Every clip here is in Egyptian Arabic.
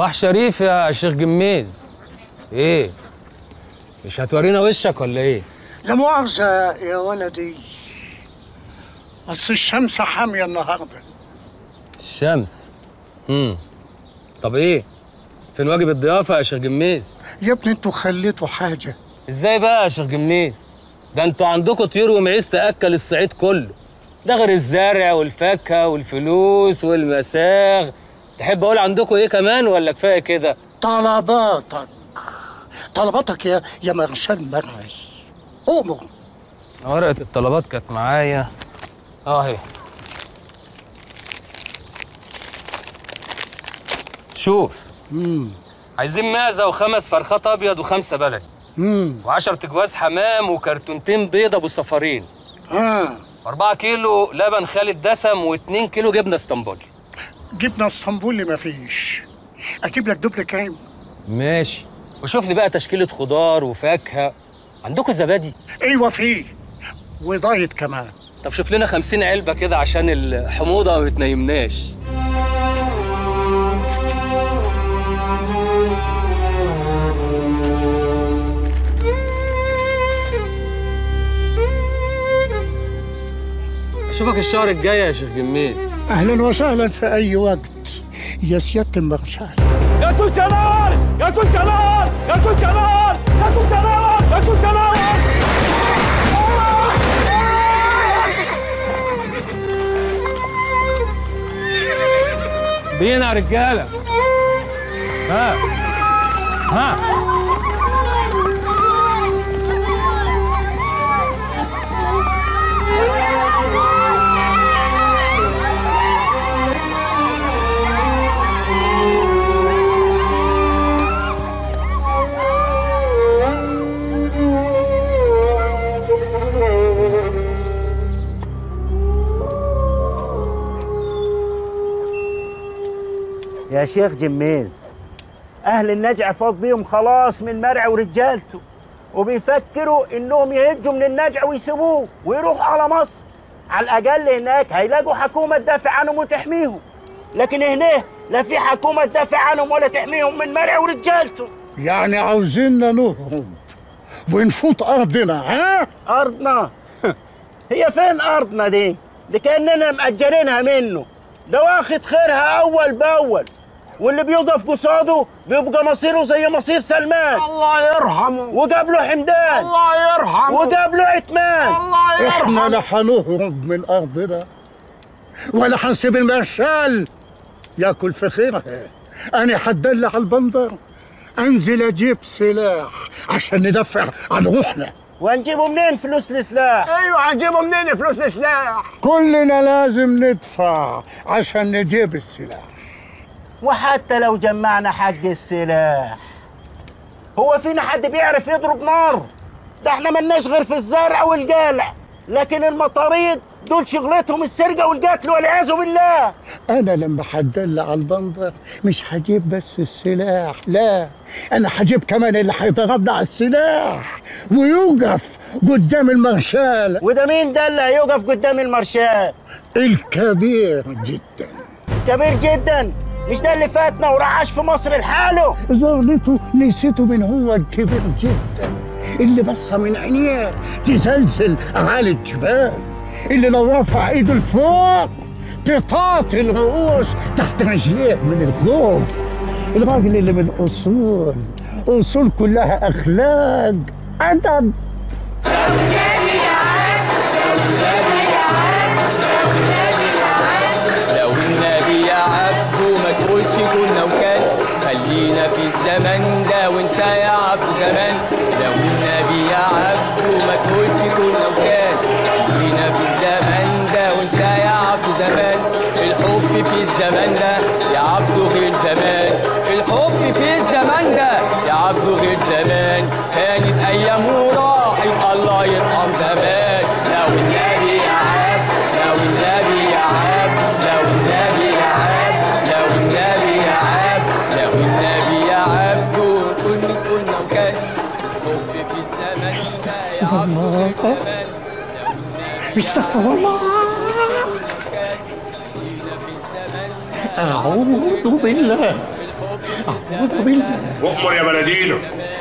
صباح شريف يا شيخ جميز ايه مش هتورينا وشك ولا ايه لا مؤاخذة يا ولدي أصل الشمس حامية النهاردة الشمس امم طب ايه فين واجب الضيافه يا شيخ جميز يا ابني انتوا خليتوا حاجة ازاي بقى يا شيخ جميز ده انتوا عندكم طيور ومعيز تاكل الصعيد كله ده غير الزرع والفاكهه والفلوس والمساغ تحب اقول عندكم ايه كمان ولا كفايه كده طلباتك طلباتك يا يا مرشال مرعي أؤمر ورقه الطلبات كانت معايا اه اهي شوف مم. عايزين معزه وخمس فرخات ابيض وخمسه بلد مم. وعشرة جواز حمام وكرتونتين بيض ابو صفارين ها واربعة كيلو لبن خالد دسم واتنين كيلو جبنه اسطنبولي جبنة اسطنبولي مفيش أجيب لك دبل كام ماشي وشوف لي بقى تشكيله خضار وفاكهه عندكم زبادي أيوة فيه ودايت كمان طب شوف لنا خمسين علبه كده عشان الحموضه ما بتنيمناش اشوفك الشهر الجاي يا شيخ جميز أهلا وسهلا في أي وقت يا سيادة المرشال يا سوسيالار يا سوسيالار يا سوسيالار يا سوسيالار يا سوسيالار بينا يا رجاله ها ها يا شيخ جميز أهل النجع فوق بيهم خلاص من مرع ورجالته وبيفكروا إنهم يهجوا من النجع ويسيبوه ويروحوا على مصر على الأقل هناك هيلاقوا حكومة تدافع عنهم وتحميهم لكن هنا لا في حكومة تدافع عنهم ولا تحميهم من مرع ورجالته يعني عاوزيننا نهرب ونفوت أرضنا ها؟ أرضنا هي فين أرضنا دي؟ دي كأننا مأجرينها منه ده واخد خيرها أول بأول واللي بيقف قصاده بيبقى مصيره زي مصير سلمان الله يرحمه وقابله حمدان الله يرحمه وقابله عثمان الله احنا لا هنهرب من ارضنا ولا هنسيب المرشال ياكل في خيرها انا هتدلع على البندر انزل اجيب سلاح عشان ندافع عن روحنا وهنجيبوا منين فلوس السلاح؟ ايوه هنجيبه منين فلوس السلاح كلنا لازم ندفع عشان نجيب السلاح وحتى لو جمعنا حق السلاح هو فينا حد بيعرف يضرب نار ده احنا ملناش غير في الزرع والقالع لكن المطاريد دول شغلتهم السرقة والقتل والعياذ بالله انا لما هتدلع على البندر مش هجيب بس السلاح لا انا هجيب كمان اللي هيضربنا على السلاح ويوقف قدام المرشال وده مين ده اللي هيقف قدام المرشال الكبير جدا كبير جدا مش ده اللي فاتنا ورعاش في مصر لحاله ظهرته نسيته من هو الكبير جدا اللي بص من عينيه تزلزل اعالي الجبال اللي لو رفع ايده لفوق تطاطي الرؤوس تحت رجليه من الخوف الراجل اللي من اصول اصول كلها اخلاق ادب لو النبي عبده ما تقولش كنا وكان خلينا في الزمن ده وانت يا عبد زمان لو النبي عبده ما تقولش كنا وكان خلينا في الزمن ده وانت يا عبد زمان الحب في الزمن ده يا عبده غير زمان الحب في الزمان ده يا عبده غير زمان كانت ايام وراحت الله يرحم زمان لو النبي عبد لو النبي عبد لو النبي عبد لو النبي عبد لو النبي عبد كل كنا وكان الحب في الزمن ده يا عبد غير زمان استغفر الله أعوذ بالله أعوذ بالله أؤمر يا بلدينو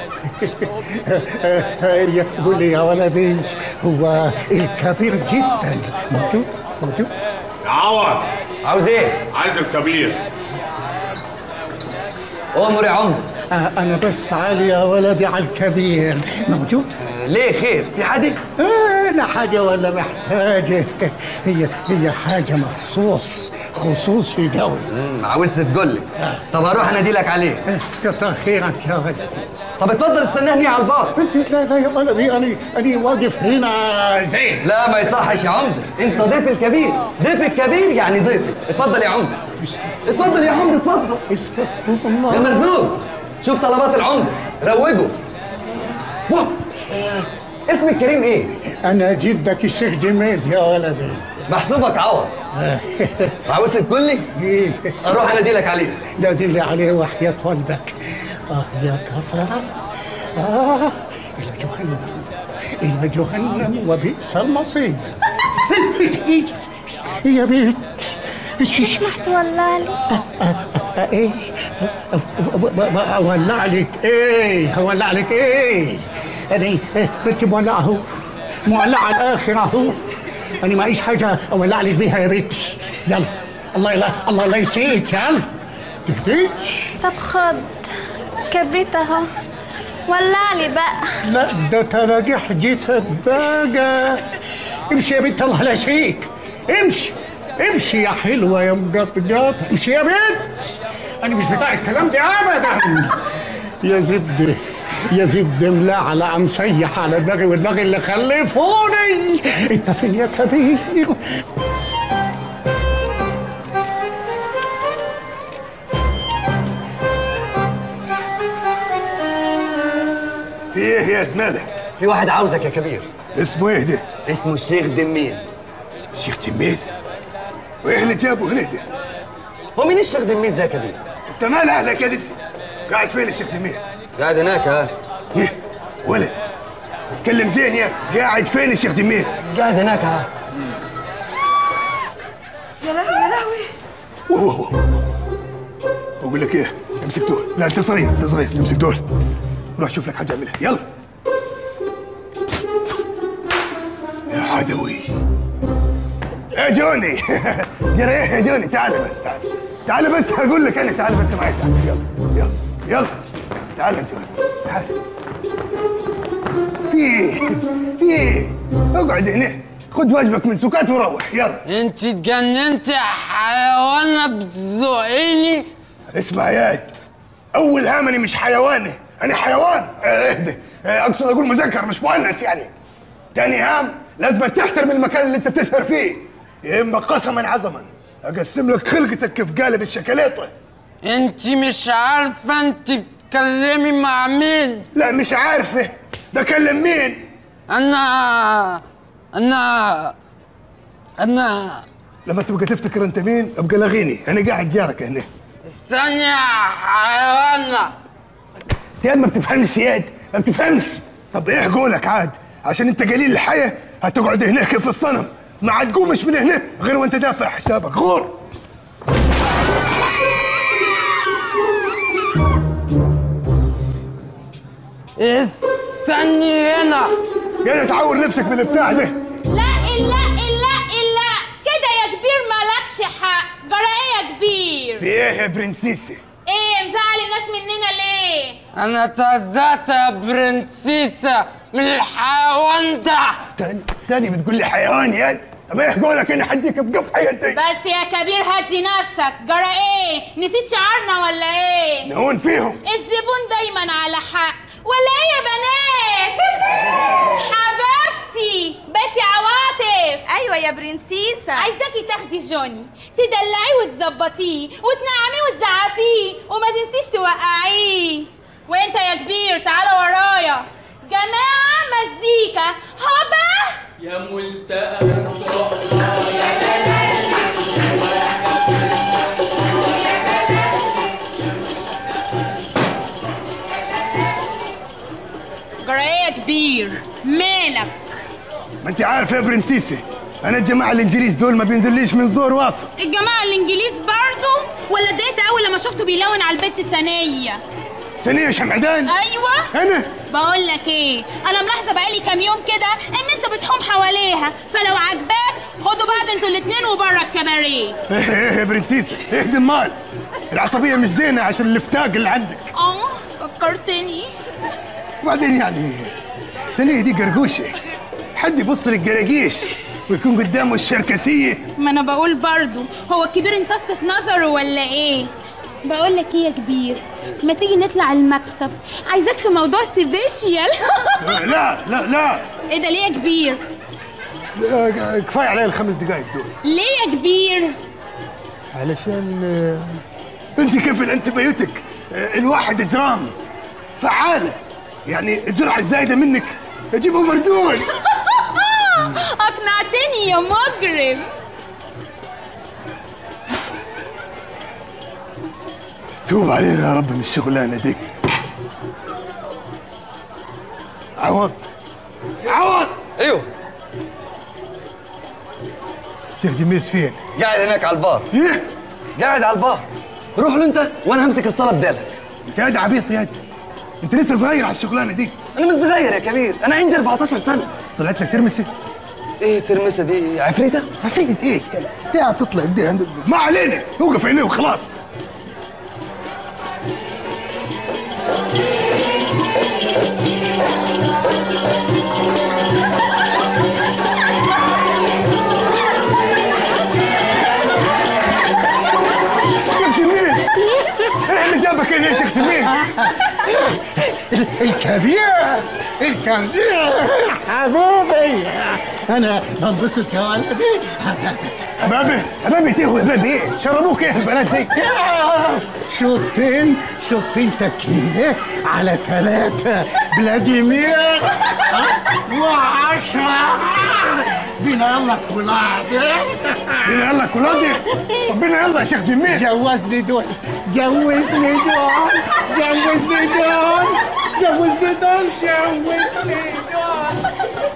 يقول لي يا ولدي هو الكبير جدا موجود موجود يا عوض عاوز ايه؟ عايزك كبير امر يا عمر آه، أنا بس عالي يا ولدي على الكبير موجود ليه خير؟ في حد؟ آه، لا حاجة ولا محتاجة هي هي حاجة مخصوص خصوصي قوي مم، عاوزت تقول لي طب اروح انادي لك عليه آه، كتر خيرك يا ولدي طب اتفضل استناني على البار لا لا يا ولدي أنا أنا واقف هنا زين لا ما يصحش يا عمده انت ضيف الكبير ضيف الكبير يعني ضيفي اتفضل يا عمده اتفضل يا عمده اتفضل استغفر يا الله مرزوق شوف طلبات العمده روجه واه. اسمك كريم ايه؟ أنا جدك الشيخ جميز يا ولدي محسوبك عوض عاوز تقول لي؟ إيه اروح انادي لك عليه نادي لي عليه وحياة والدك آه يا كفر آه إلى جهنم إلى جهنم وبئس المصير يا بيت سمحت والله ايه اولع لك ايه اولع لك ايه انا كنت مولع اهو مولع على الاخر اهو انا معيش حاجه اولع لك بيها يا بنتي يلا الله لا الله لا يسيك يلا تهديش طب خد كبريت اهو ولع لي بقى لا ده تلاقي حجتك بقى امشي يا بنت الله لا يسيك امشي امشي يا حلوه يا مقطقط امشي يا بنت انا مش بتاع الكلام ده ابدا يا زبده يا زبده ملاعلة عم سيح على دماغي ودماغي اللي خلفوني انت فين يا كبير في ايه يا مالك في واحد عاوزك يا كبير اسمه ايه ده اسمه الشيخ دميز شيخ تميز وايه اللي جابه هنا ده هو مين الشيخ دميز ده يا كبير؟ انت مال اهلك يا انت قاعد فين الشيخ تميز قاعد هناك ها ايه ولا اتكلم زين يا قاعد فين الشيخ تميز قاعد هناك ها وهو هو بقول لك ايه امسك دول لا انت صغير انت صغير امسك دول روح شوف لك حاجه اعملها يلا يا عدوي يا جوني جرى ايه يا جوني تعال بس تعال تعال بس هقول لك انا تعال بس معي تعال يلا يلا يلا تعال يا جوني تعال في ايه في ايه اقعد هنا خد واجبك من سكات وروح يلا انت اتجننت يا حيوانة بتزقيني اسمع يا ياد اول هامني مش حيواني انا حيوان آه، اهدى آه، اقصد اقول مذكر مش مؤنث يعني تاني هام لازم تحترم المكان اللي انت بتسهر فيه يا اما قسما عظما اقسم لك خلقتك كيف قالب الشكليطه انت مش عارفة انت بتكلمي مع مين لا مش عارفه ده كلم مين انا انا انا لما تبقى تفتكر انت مين ابقى لغيني انا قاعد جارك هنا استني يا حيوانة يا ما بتفهمش سياد ما بتفهمش طب ايه قولك عاد عشان انت قليل الحياه هتقعد هناك في الصنم ما عاد تقومش من هنا غير وانت دافع حسابك غور استني هنا يا تعور نفسك بالبتاع ده لا لا لا لا كده يا كبير مالكش حق جرى ايه يا كبير في ايه يا برنسيسي ايه مزعل الناس مننا ليه انا اتهزأت يا برنسيسة من الحيوان ده تاني تاني بتقول لي حيوان ياد طب ايه قولك انا حديك بقف حياتي بس يا كبير هدي نفسك جرى ايه نسيت شعارنا ولا ايه نهون فيهم الزبون دايما على حق ولا ايه يا بنات حبيبتي بنتي عواطف ايوه يا برنسيسة عايزاكي تاخدي جوني تدلعيه وتظبطيه وتنعميه وتزعفيه وما تنسيش توقعيه وانت يا كبير تعالى ورايا جماعة مزيكا هبه يا ملتقى جرى ايه يا كبير مالك ما انت عارف يا برنسيسي انا الجماعه الانجليز دول ما بينزليش من زور واصل الجماعة الانجليز برضو ولا اتضايقت اول لما شفته بيلون على البت ثانيه ثانية شمعدان ايوه انا بقول لك ايه انا ملاحظه بقالي كام يوم كده ان انت بتحوم حواليها فلو عجباك خدوا بعض انتوا الاتنين وبره الكباريه ايه ايه يا برنسيسة اهدي المال العصبية مش زينة عشان الافتاق اللي عندك اه فكرتني وبعدين يعني ثانية دي قرقوشة حد يبص للقراقيش ويكون قدامه الشركسية ما انا بقول برضو هو الكبير امتص في نظره ولا ايه بقول لك ايه يا كبير ما تيجي نطلع المكتب عايزاك في موضوع سبيشيال لا لا لا ايه ده ليه يا كبير آه، كفاية علي الخمس دقايق دول ليه يا كبير علشان آه، انت كيف الانتبيوتك آه، الواحد اجرام فعالة يعني الجرعة الزايدة منك اجيبه مردود اقنعتني يا مجرم توب علينا يا رب من الشغلانة دي عوض عوض ايوه شيخ جميس فين؟ قاعد هناك على البار ايه؟ قاعد على البار روح له انت وانا همسك الصلاه بدالك انت قاعد عبيط يا انت انت لسه صغير على الشغلانة دي انا مش صغير يا كبير انا عندي 14 سنه طلعت لك ترمسة؟ ايه الترمسه دي عفريته عفريتة ايه؟ تعب بتطلع بدي عند ما علينا اوقف عينيه وخلاص شيخ تلميذ ايه اللي جابك هنا يا شيخ تلميذ؟ الكبير الكبير حبيبي انا بنبسط يا ولدي حبابي حبابي تيهو يا بابي ايه؟ شربوك ايه البنات دي؟ شوطين شوطين تكيلة على ثلاثة فلاديمير وعشرة بينا يلا كولادي بينا يلا كولادي طب بينا يلا يا شيخ جميل جوزني دول جوزني دول جوزني دول جوزني دول جوزني دول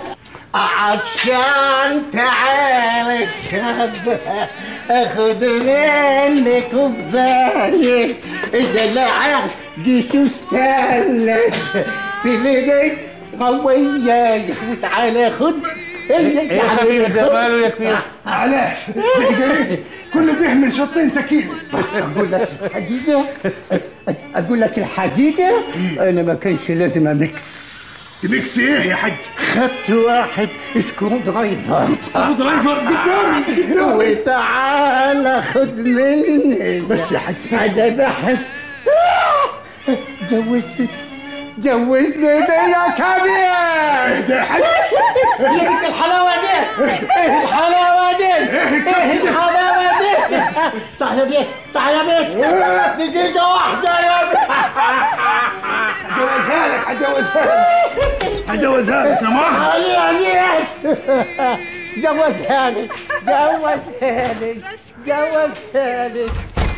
عطشان تعال اشرب اخد مني كوباية دلع جيسوس ثلج في ليلة قوية وتعالى خد ايه يا خبير ده ماله يا كبير علاش دقيقة كل ده من شوطين تكيل اقول لك الحقيقة اقول لك الحقيقة انا ما كانش لازم امكس ميكس ايه يا حاج؟ خدت واحد سكرو درايفر سكرو درايفر قدامي قدامي وتعال خد مني بس يا حاج انا بحث جوزني جوزني ده يا كبير اهدى يا حاج ايه الحلاوه دي ايه الحلاوه دي ايه الحلاوه دي تعال بيت تعال بيت دقيقه واحده يا هجوزها لك هجوزها لك هجوزها لك يا ماما علي عليك جوزها لي جوزها لي جوزها لي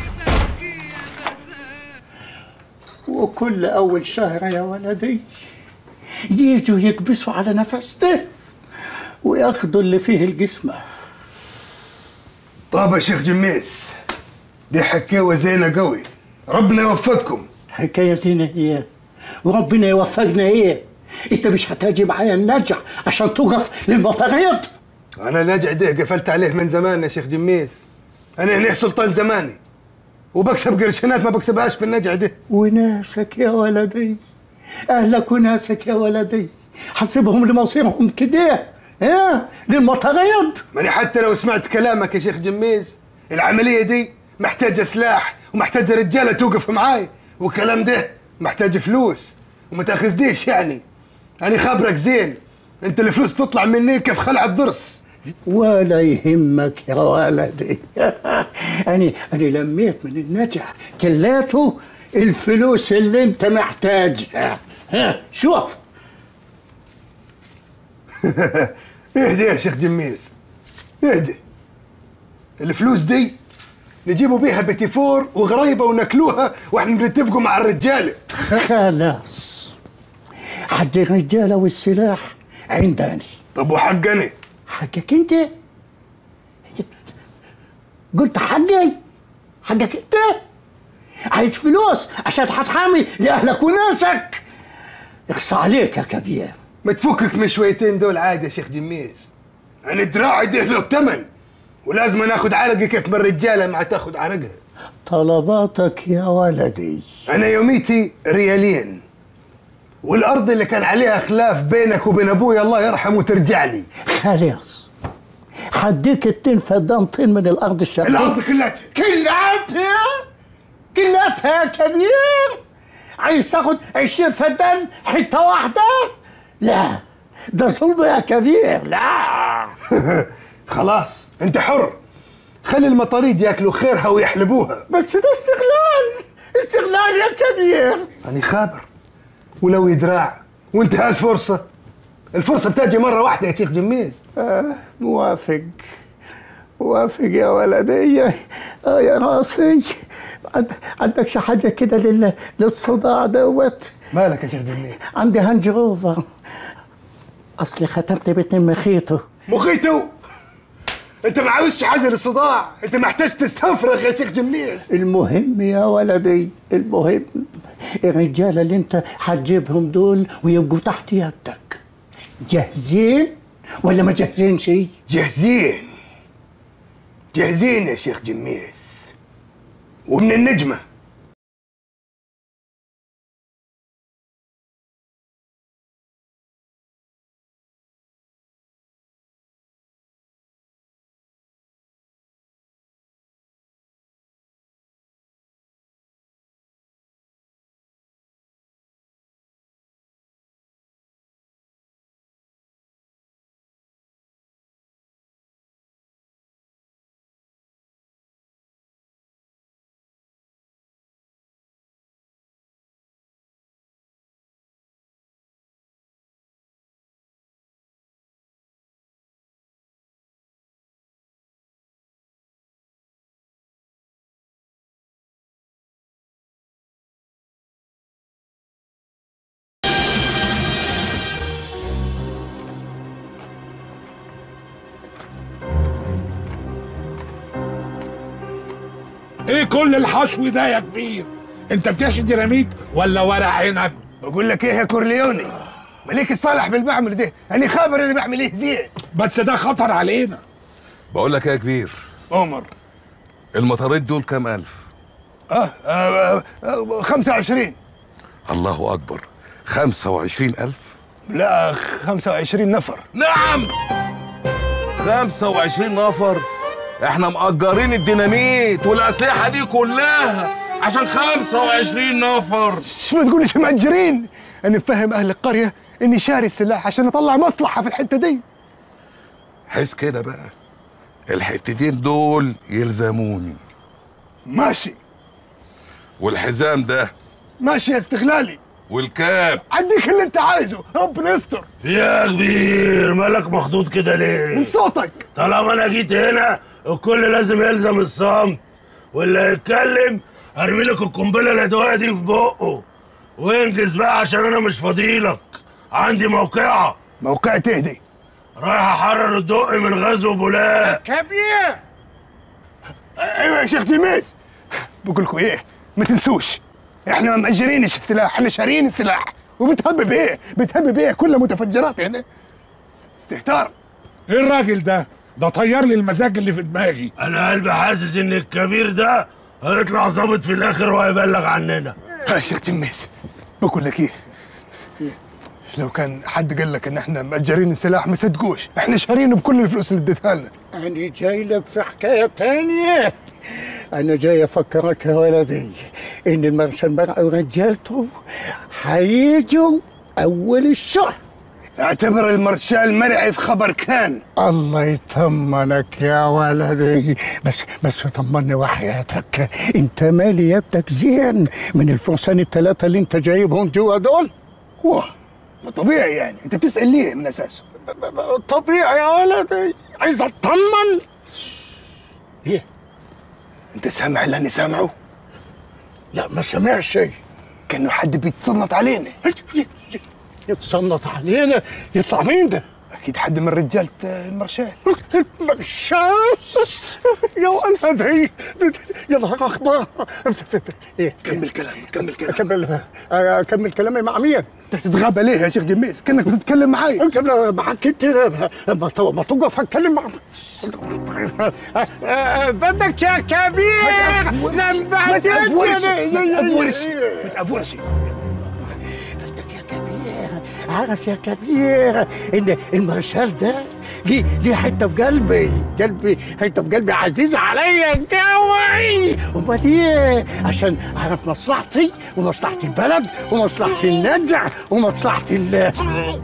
وكل أول شهر يا ولدي يجوا يكبسوا على نفسنا وياخدوا اللي فيه الجسمة طاب يا شيخ جميس دي حكاوة زينة قوي ربنا يوفقكم حكاية زينة هي وربنا يوفقنا ايه انت مش هتجي معايا النجع عشان توقف للمطاريد انا نجع ده قفلت عليه من زمان يا شيخ جميس انا هنا سلطان زماني وبكسب قرشينات ما بكسبهاش في النجع ده وناسك يا ولدي اهلك وناسك يا ولدي حسبهم لمصيرهم كده ها للمطاريد ماني حتى لو سمعت كلامك يا شيخ جميز العملية دي محتاجة سلاح ومحتاجة رجالة توقف معاي والكلام ده محتاج فلوس وما تاخذنيش يعني أنا خبرك زين أنت الفلوس تطلع مني كيف خلع الضرس ولا يهمك يا ولدي أنا أنا لميت من النجع كلاته الفلوس اللي أنت محتاجها ها شوف اهدي يا شيخ جميز اهدي الفلوس دي نجيبوا بيها بتيفور وغريبة وناكلوها واحنا بنتفقوا مع الرجالة خلاص حق الرجالة والسلاح عندني طب وحقني حقك انت قلت حقي حقك انت عايز فلوس عشان هتحامي لاهلك وناسك اخصى عليك يا كبير ما تفكك من شويتين دول عادي يا شيخ جميز انا دراعي ده له ثمن ولازم ناخد عرقي كيف ما الرجاله ما تاخد عرقها طلباتك يا ولدي انا يوميتي ريالين والارض اللي كان عليها خلاف بينك وبين ابوي الله يرحمه ترجع لي خلاص حديك التين فدان طين من الارض الشرقية الارض كلها كلاتها كلاتها يا كبير عايز تاخد عشرين فدان حته واحده لا ده ظلم يا كبير لا خلاص انت حر خلي المطاريد ياكلوا خيرها ويحلبوها بس ده استغلال استغلال يا كبير أنا خابر ولو يدراع وانتهاز فرصة الفرصة بتجي مرة واحدة يا شيخ جميز آه موافق موافق يا ولدي آه يا راسي عند- عندك شي حاجة كده لل... للصداع دوت مالك يا شيخ جميز عندي هانج روفر أصلي ختمت باتنين مخيطه مخيتو انت ما عاوزش حاجة للصداع انت محتاج تستفرغ يا شيخ جميز المهم يا ولدي المهم الرجالة اللي انت هتجيبهم دول ويبقوا تحت يدك جاهزين ولا ما جاهزين شيء جاهزين جاهزين يا شيخ جميز ومن النجمة ايه كل الحشو ده يا كبير انت بتحشي ديناميت ولا ورق عنب بقول لك ايه يا كورليوني مليك الصالح بالمعمل ده انا خابر اللي بعمل ايه زين بس ده خطر علينا بقول لك ايه يا كبير عمر المطاريد دول كام الف اه, آه, آه 25 الله اكبر 25 الف لا 25 نفر نعم 25 نفر احنا مأجرين الديناميت والاسلحه دي كلها عشان 25 نفر شو ما تقولش مأجرين انا مفهم اهل القريه اني شاري السلاح عشان اطلع مصلحه في الحته دي حس كده بقى الحتتين دول يلزموني ماشي والحزام ده ماشي يا استغلالي والكاب عندك اللي انت عايزه ربنا يستر يا كبير مالك مخضوض كده ليه؟ من صوتك طالما انا جيت هنا الكل لازم يلزم الصمت واللي هيتكلم ارمي لك القنبله الادويه دي في بقه وانجز بقى عشان انا مش فاضيلك عندي موقعه موقعة ايه دي؟ رايح احرر الدق من غزو بولاق كبير ايوه يا شيخ تلميذ بقول لكم ايه ما تنسوش احنا ما مأجرينش السلاح احنا شاريين السلاح وبتهبب ايه بتهبب ايه كلها متفجرات هنا استهتار ايه الراجل ده ده طير لي المزاج اللي في دماغي انا قلبي حاسس ان الكبير ده هيطلع ظابط في الاخر وهيبلغ عننا يا شيخ تلميذ بقول لك ايه لو كان حد قال لك ان احنا مأجرين السلاح ما صدقوش احنا شارينه بكل الفلوس اللي اديتها لنا أنا جاي لك في حكاية تانية أنا جاي أفكرك يا ولدي إن المرشد مرعي ورجالته هيجوا أول الشهر اعتبر المرشال مرعي في خبر كان الله يطمنك يا ولدي بس بس طمني وحياتك انت مالي يدك زين من الفرسان الثلاثة اللي انت جايبهم جوا دول واه ما طبيعي يعني انت بتسأل ليه من اساسه طبيعي يا ولدي عايز اطمن ايه انت سامع اللي انا سامعه لا ما سمعش شيء كانه حد بيتصنت علينا يتصنت علينا يطلع مين ده اكيد حد من رجاله المرشال المرشال يا ولدي يا نهار اخضر كمل كلام كمل كلام كمل آه، كمل كلامي مع مين؟ تتغابى ليه يا شيخ جميز كانك بتتكلم معايا كمل معاك انت ما تو- ما توقف اتكلم مع آه، بدك يا كبير لما ما تأفورش تدني- ما تأفورش ما تأفورش عارف يا كبير ان المرشال ده ليه ليه حته في قلبي قلبي حته في قلبي عزيزه عليا قوي امال ايه عشان اعرف مصلحتي ومصلحه البلد ومصلحه النجع ومصلحه ال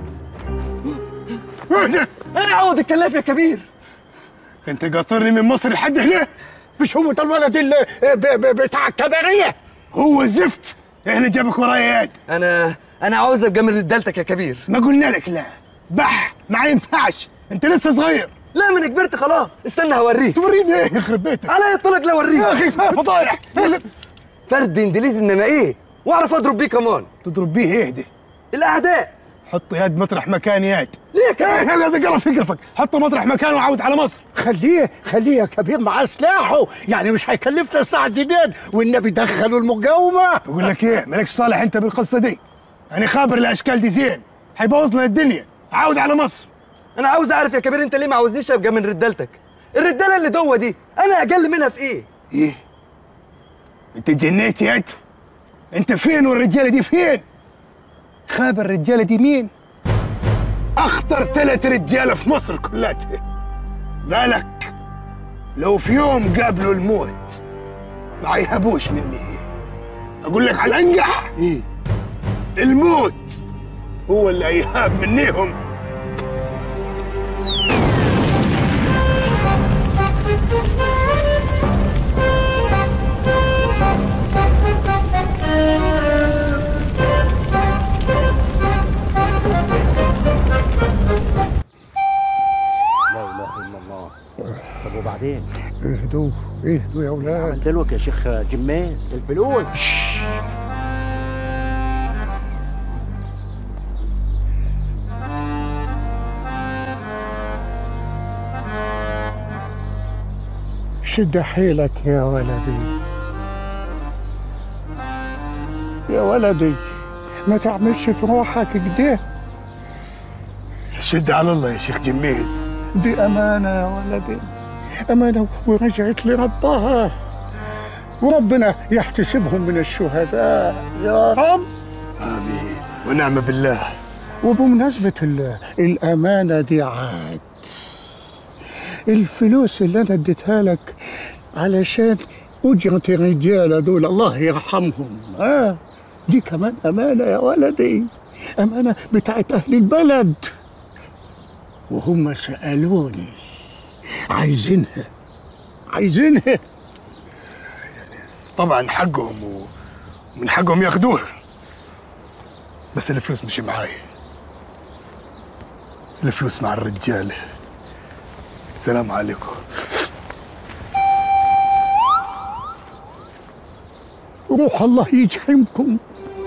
انا عوض الكلاف يا كبير انت قاطرني من مصر لحد هنا مش هو ده الولد اللي ب- ب- بتاع الكباريه هو الزفت احنا جابك ورايا ياد انا انا عاوز ابقى من رجالتك يا كبير ما قلنا لك لا بح ما ينفعش انت لسه صغير لا من كبرت خلاص استنى هوريك توريني ايه يخرب بيتك على يطلق لا اوريك يا اخي فضايح بس فرد انجليزي انما ايه واعرف اضرب بيه كمان تضرب بيه ايه ده الاعداء حط يد مطرح مكان يد ليه كده هذا قرف يقرفك حطه مطرح مكانه وعود على مصر خليه خليه يا كبير معاه سلاحه يعني مش هيكلفنا ساعة زيدان والنبي دخلوا المقاومة بقول لك ايه مالكش صالح انت بالقصه دي انا خابر الاشكال دي زين حيبوظ لنا الدنيا عاود على مصر انا عاوز اعرف يا كبير انت ليه ما عاوزنيش ابقى من رجالتك الرجاله اللي جوه دي انا اقل منها في ايه ايه انت اتجنيت يا انت انت فين والرجاله دي فين خابر الرجاله دي مين اخطر ثلاث رجاله في مصر كلها بالك لو في يوم قابلوا الموت ما يهبوش مني اقول لك على الانجح ايه الموت هو اللي هيهاب منيهم لا اله الا الله طب وبعدين اهدوا اهدوا يا اولاد عملت لك يا شيخ جماز الفلوس شد حيلك يا ولدي يا ولدي ما تعملش في روحك كده شد على الله يا شيخ جميز دي أمانة يا ولدي أمانة ورجعت لربها وربنا يحتسبهم من الشهداء يا رب امين ونعم بالله وبمناسبة ال- الأمانة دي عاد الفلوس اللي أنا اديتها لك علشان أجرة الرجالة دول الله يرحمهم آه دي كمان أمانة يا ولدي أمانة بتاعت أهل البلد وهم سألوني عايزينها عايزينها طبعا حقهم و- ومن حقهم ياخدوها بس الفلوس مش معاي الفلوس مع الرجال السلام عليكم روح الله يجحمكم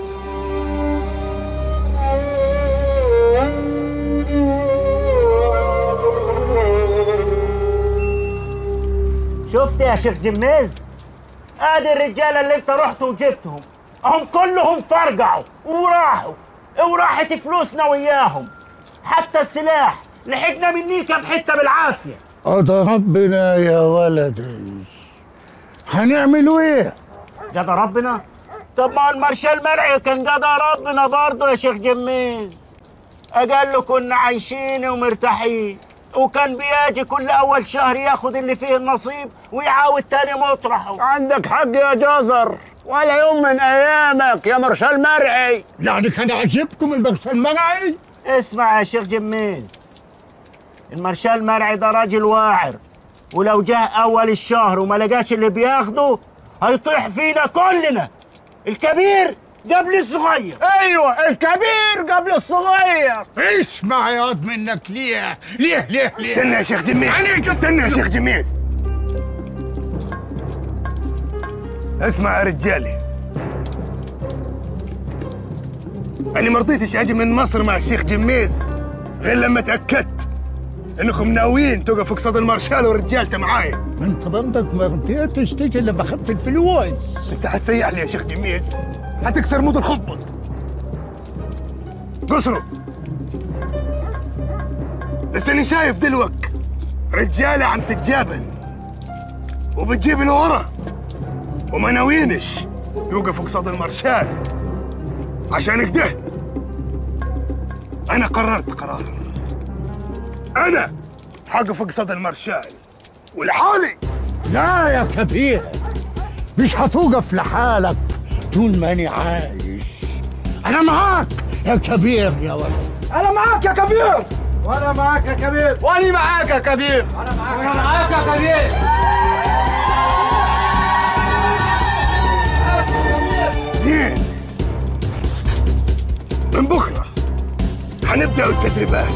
شفت يا شيخ جميز ادي الرجاله اللي انت رحت وجبتهم هم كلهم فرقعوا وراحوا وراحت فلوسنا وياهم حتى السلاح لحقنا مني كم حته بالعافيه هذا ربنا يا ولدي هنعملوا ايه؟ قضى ربنا طب ما المارشال مرعي كان قضى ربنا برضه يا شيخ جميز قال له كنا عايشين ومرتاحين وكان بيجي كل اول شهر ياخد اللي فيه النصيب ويعاود تاني مطرحه عندك حق يا جزر ولا يوم من ايامك يا مرشال مرعي يعني كان عجبكم المرشال مرعي؟ اسمع يا شيخ جميز المارشال مرعي ده راجل واعر ولو جاء اول الشهر وما لقاش اللي بياخده هيطيح فينا كلنا الكبير قبل الصغير ايوه الكبير قبل الصغير اسمع يا واد منك ليه ليه ليه ليه استنى يا شيخ جميز عليك استنى يا شيخ جميز اسمع يا رجالي انا ما رضيتش اجي من مصر مع الشيخ جميز غير لما اتاكدت انكم ناويين تقفوا قصاد المارشال ورجالته معايا ما انت برضك ما رضيتش تيجي لما اخذت الفلوس انت حتسيح لي يا شيخ جميز حتكسر مود الخطبه قصروا لساني شايف دلوك رجاله عم تتجابن وبتجيب لورا وما ناويينش يوقفوا قصاد المارشال عشان كده انا قررت قرار انا حقف قصاد المارشال ولحالي لا يا كبير مش هتوقف لحالك طول ماني عايش انا معاك يا كبير يا ولد انا معاك يا كبير وانا معاك يا كبير وانا معاك يا كبير انا معاك انا معاك يا كبير زين من بكره حنبدا التدريبات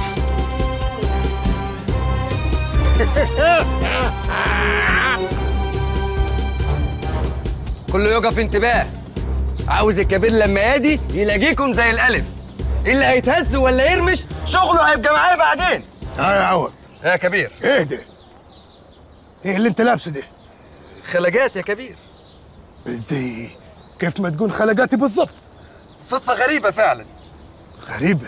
كله يقف انتباه عاوز الكبير لما يادي يلاقيكم زي الالف اللي هيتهز ولا يرمش شغله هيبقى معايا بعدين تعال يا عوض يا كبير اهدى ايه اللي انت لابسه ده خلقات يا كبير بس دي كيف ما تقول خلقاتي بالضبط صدفة غريبة فعلا غريبة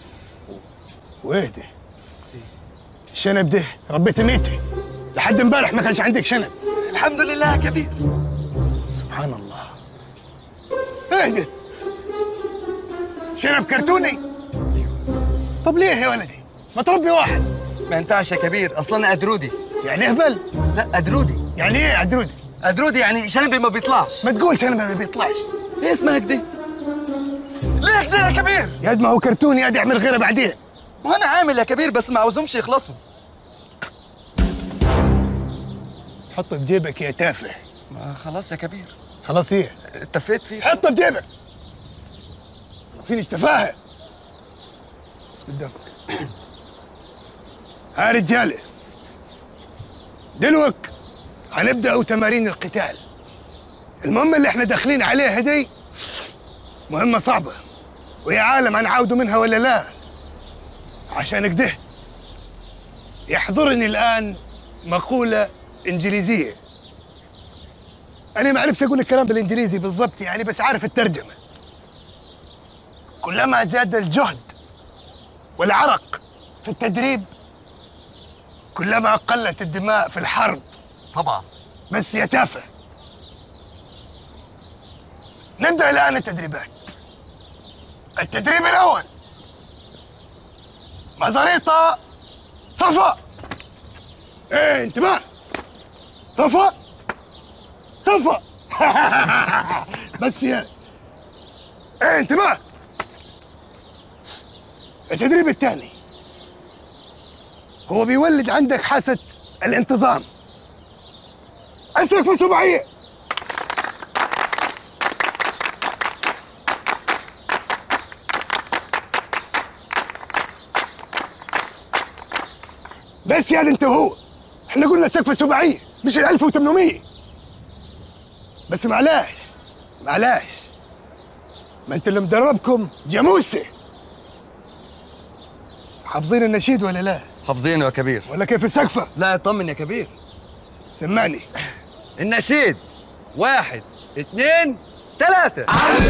واهدى الشنب ده ربيت ميتي لحد امبارح ما كانش عندك شنب الحمد لله يا كبير سبحان الله اهدى شنب كرتوني طب ليه يا ولدي ما تربي واحد ما ينفعش يا كبير اصلا انا ادرودي يعني اهبل لا ادرودي يعني ايه عدرودي ادرودي يعني شنبي ما بيطلعش ما تقول شنب ما بيطلعش ايه اسمها كده ليه كده يا كبير يا قد ما هو كرتوني قاعد يعمل غيره بعدين وانا عامل يا كبير بس ما عاوزهمش يخلصوا حطه في جيبك يا تافه ما خلاص يا كبير خلاص ايه اتفقت فيه حطه في جيبك ناقصين تفاهه بس قدامك ها رجاله دلوك هنبدأ تمارين القتال المهمة اللي احنا داخلين عليها دي مهمة صعبة ويا عالم هنعاودوا منها ولا لا عشان كده يحضرني الآن مقولة إنجليزية أنا ما عرفش أقول الكلام بالإنجليزي بالضبط يعني بس عارف الترجمة كلما زاد الجهد والعرق في التدريب كلما قلت الدماء في الحرب طبعا بس يا تافه نبدأ الآن التدريبات التدريب الأول مزاريطة صفا ايه انتباه صفا صفا بس يا ايه انتباه التدريب الثاني هو بيولد عندك حاسة الانتظام اسرك في سبعية بس يا انت وهو احنا قلنا سقف سبعية مش ال 1800 بس معلاش معلاش ما انت اللي مدربكم جاموسة حافظين النشيد ولا لا؟ حافظينه يا كبير ولا كيف السقفة؟ لا اطمن يا كبير سمعني النشيد واحد اتنين تلاتة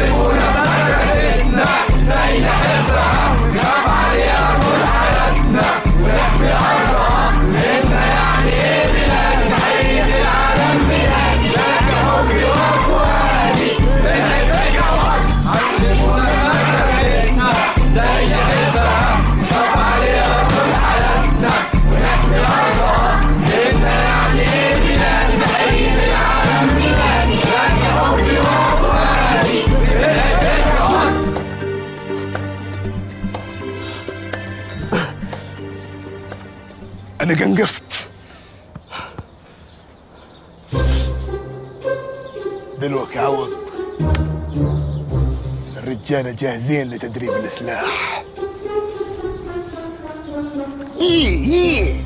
أنا قنقفت دلوك عوض الرجالة جاهزين لتدريب السلاح إيه إيه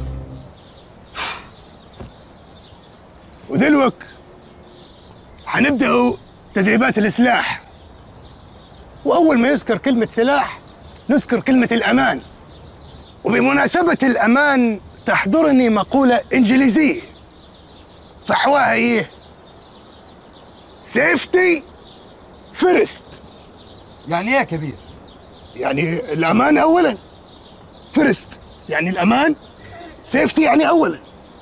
ودلوك حنبدأوا تدريبات السلاح وأول ما يذكر كلمة سلاح نذكر كلمة الأمان وبمناسبة الأمان تحضرني مقولة إنجليزية فحواها إيه؟ سيفتي فيرست يعني ايه يا كبير؟ يعني الأمان أولا فيرست يعني الأمان سيفتي يعني أولا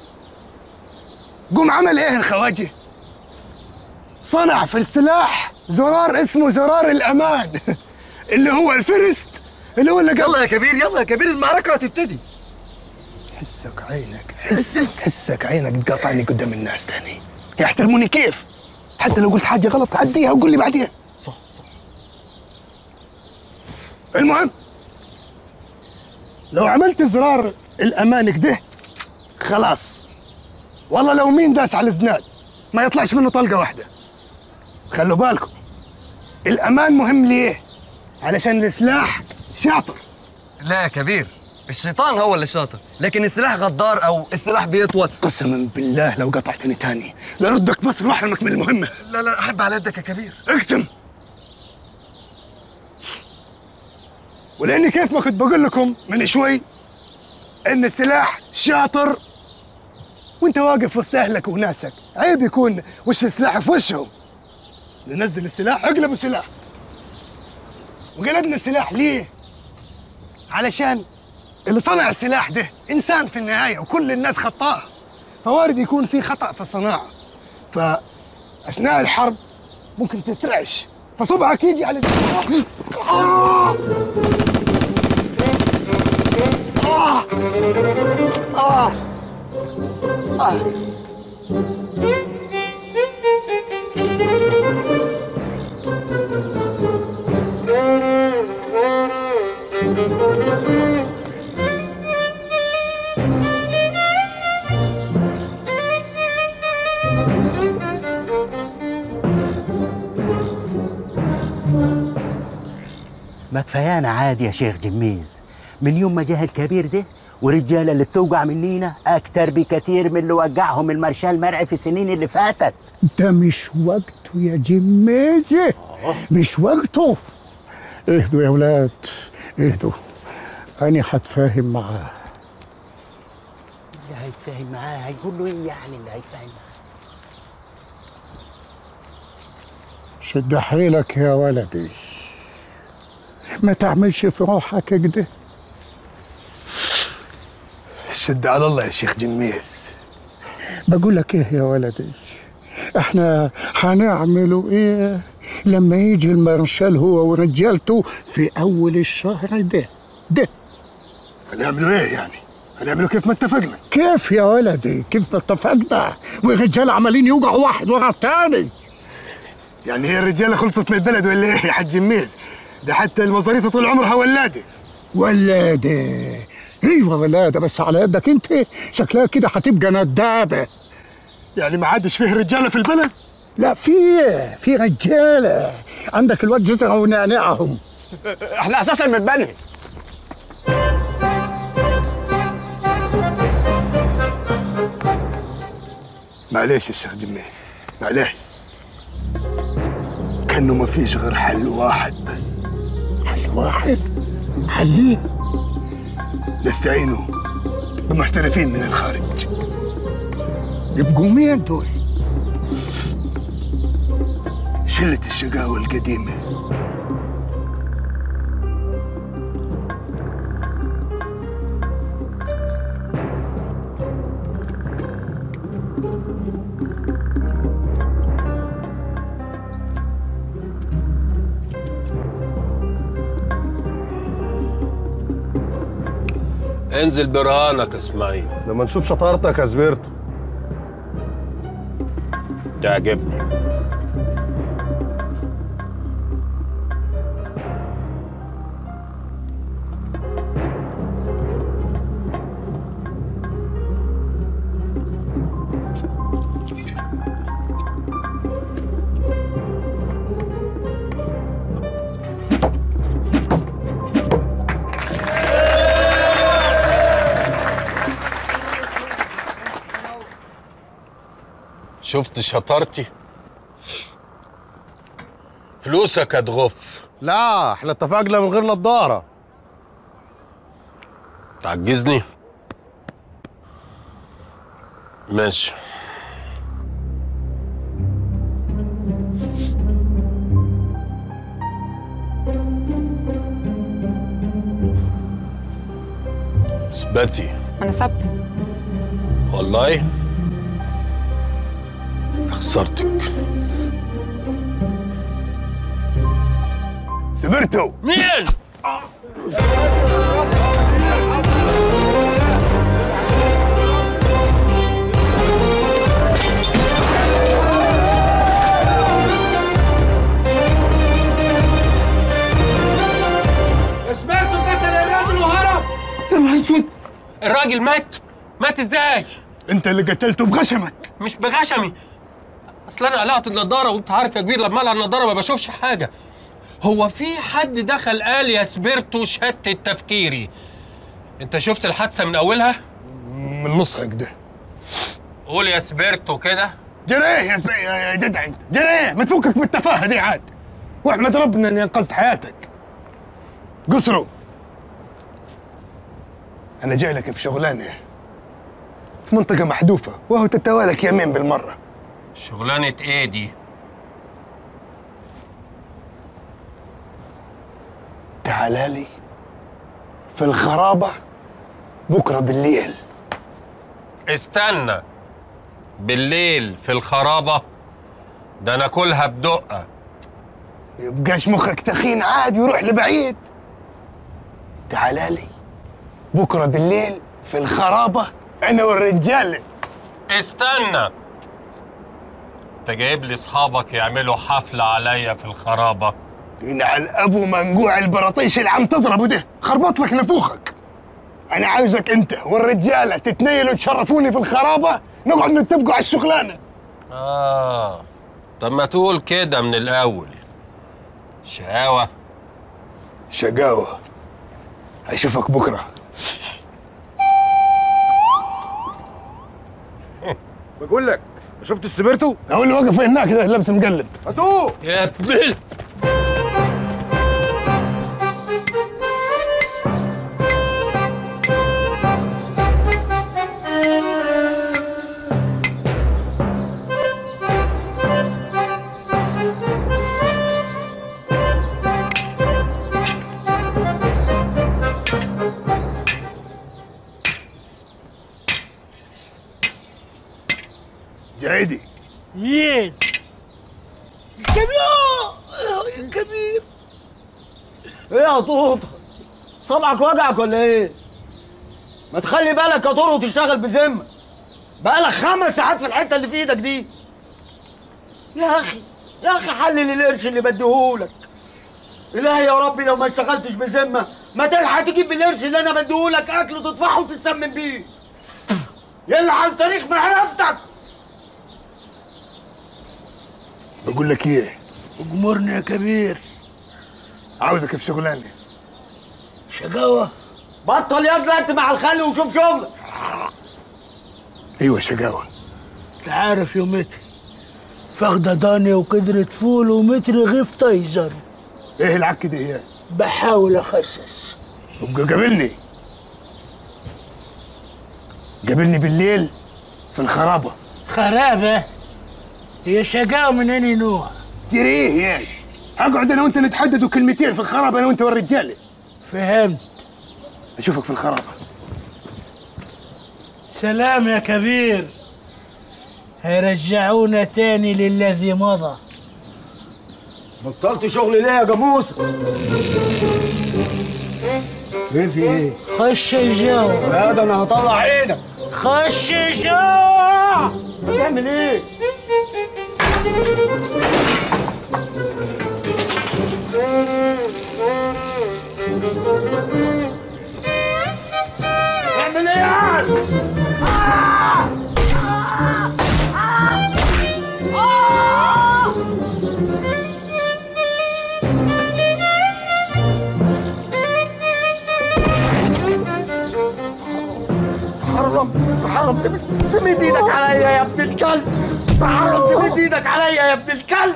قوم عمل إيه الخواجه؟ صنع في السلاح زرار اسمه زرار الأمان اللي هو الفيرست اللي هو اللي يلا يا كبير يلا يا كبير المعركة هتبتدي حسك عينك حسك حسك عينك تقاطعني قدام الناس تاني يحترموني كيف حتى لو قلت حاجه غلط عديها وقول لي بعدين صح صح المهم لو عملت زرار الامان كده خلاص والله لو مين داس على الزناد ما يطلعش منه طلقه واحده خلوا بالكم الامان مهم ليه علشان السلاح شاطر لا يا كبير الشيطان هو اللي شاطر لكن السلاح غدار او السلاح بيطول قسما بالله لو قطعتني تاني لردك مصر واحرمك من المهمه لا لا احب على يدك يا كبير اختم ولاني كيف ما كنت بقول لكم من شوي ان السلاح شاطر وانت واقف وسط اهلك وناسك عيب يكون وش السلاح في وشهم ننزل السلاح اقلبوا السلاح وقلبنا السلاح ليه علشان اللي صنع السلاح ده انسان في النهايه وكل الناس خطاء فوارد يكون في خطا في الصناعه فاثناء الحرب ممكن تترعش فصبعك يجي على زي آه! آه! آه! آه! ما كفايانا عادي يا شيخ جميز من يوم ما جه الكبير ده ورجالة اللي بتوقع منينا أكتر بكثير من اللي وقعهم المارشال مرعي في السنين اللي فاتت ده مش وقته يا جميزة مش وقته اهدوا يا ولاد اهدوا أنا هتفاهم معاه اللي هيتفاهم معاه هيقول له ايه يعني اللي هيتفاهم معاه شد حيلك يا ولدي ما تعملش في روحك كده شد على الله يا شيخ جميز بقول لك ايه يا ولدي احنا هنعملوا ايه لما يجي المارشال هو ورجالته في اول الشهر ده ده هنعملوا ايه يعني هنعملوا كيف ما اتفقنا كيف يا ولدي كيف ما اتفقنا والرجال عمالين يوقعوا واحد ورا الثاني يعني هي الرجاله خلصت من البلد ولا ايه يا حاج جميز ده حتى المصاريف طول عمرها ولاده ولاده ايوه ولاده بس على يدك انت شكلها كده هتبقى ندابه يعني ما عادش فيه رجاله في البلد لا في في رجاله عندك الواد جزرة ونعنعهم احنا اساسا من بني معليش يا شيخ جميز معليش كانه ما فيش غير حل واحد بس حل واحد حليه نستعينوا بمحترفين من الخارج يبقوا مين دول شلة الشقاوة القديمة انزل برهانك اسماعيل لما نشوف شطارتك يا زبيرتو تعجبني شفت شطارتي فلوسك هتغف لا احنا اتفقنا من غير نضاره تعجزني ماشي اثبتي انا سبت والله خسرتك سبرتو مين؟ سمعتوا قتل الراجل وهرب يا نهار اسود الراجل مات مات ازاي؟ انت اللي قتلته بغشمك مش بغشمي اصل انا قلعت النضاره وانت عارف يا كبير لما اقلع النضاره ما بشوفش حاجه هو في حد دخل قال يا سبرتو شتت تفكيري انت شفت الحادثه من اولها من نصها كده قول يا سبرتو كده جريه يا سبي يا جدع انت جريه ما تفكك من التفاهه دي عاد واحمد ربنا اني انقذت حياتك قصروا انا جاي لك في شغلانه في منطقه محذوفه وهو تتوالك يمين بالمره شغلانه ايه دي تعال لي في الخرابه بكره بالليل استنى بالليل في الخرابه ده انا كلها بدقه يبقاش مخك تخين عاد ويروح لبعيد تعال لي بكره بالليل في الخرابه انا والرجاله استنى انت جايب لي اصحابك يعملوا حفله عليا في الخرابه ينعل ابو منقوع البراطيش اللي عم تضربه ده خربط لك نفوخك انا عاوزك انت والرجاله تتنيلوا تشرفوني في الخرابه نقعد نتفقوا على الشغلانه اه طب ما تقول كده من الاول شقاوه شقاوه اشوفك بكره بقول لك شفت السبرتو؟ هو اللي واقف هناك ده لابس مقلب هاتوه يا ابن جايدي مين؟ كبير كبير ايه يا طوطة؟ صبعك وجعك ولا ايه؟ ما تخلي بالك يا طور وتشتغل بذمة بقالك خمس ساعات في الحتة اللي في ايدك دي يا اخي يا اخي حلل القرش اللي بديهولك الهي يا ربي لو ما اشتغلتش بذمة ما تلحق تجيب بالقرش اللي انا بديهولك اكل تطفحه وتتسمم بيه يلعن تاريخ معرفتك بقول لك ايه اجمرني يا كبير عاوزك في شغلانه شقاوة بطل يا انت مع الخل وشوف شغلك ايوه شقاوه انت عارف يومتي فاخدة داني وقدرة فول ومتر غيف تايزر ايه العك دي هي بحاول اخسس ابقى قابلني قابلني بالليل في الخرابه خرابة هي شقاوة من اني نوع تريه يا اقعد انا وانت نتحدثوا كلمتين في الخرابه انا وانت والرجاله فهمت اشوفك في الخرابه سلام يا كبير هيرجعونا تاني للذي مضى بطلت شغل ليه يا جاموسة؟ ايه في ايه؟ خش جوا لا ده انا هطلع عينك خش جوا هتعمل ايه؟ تعمل ايه يعني؟ تحرم تحرم تمد تمد ايدك عليا يا ابن الكلب تحرم تمد ايدك عليا يا ابن الكلب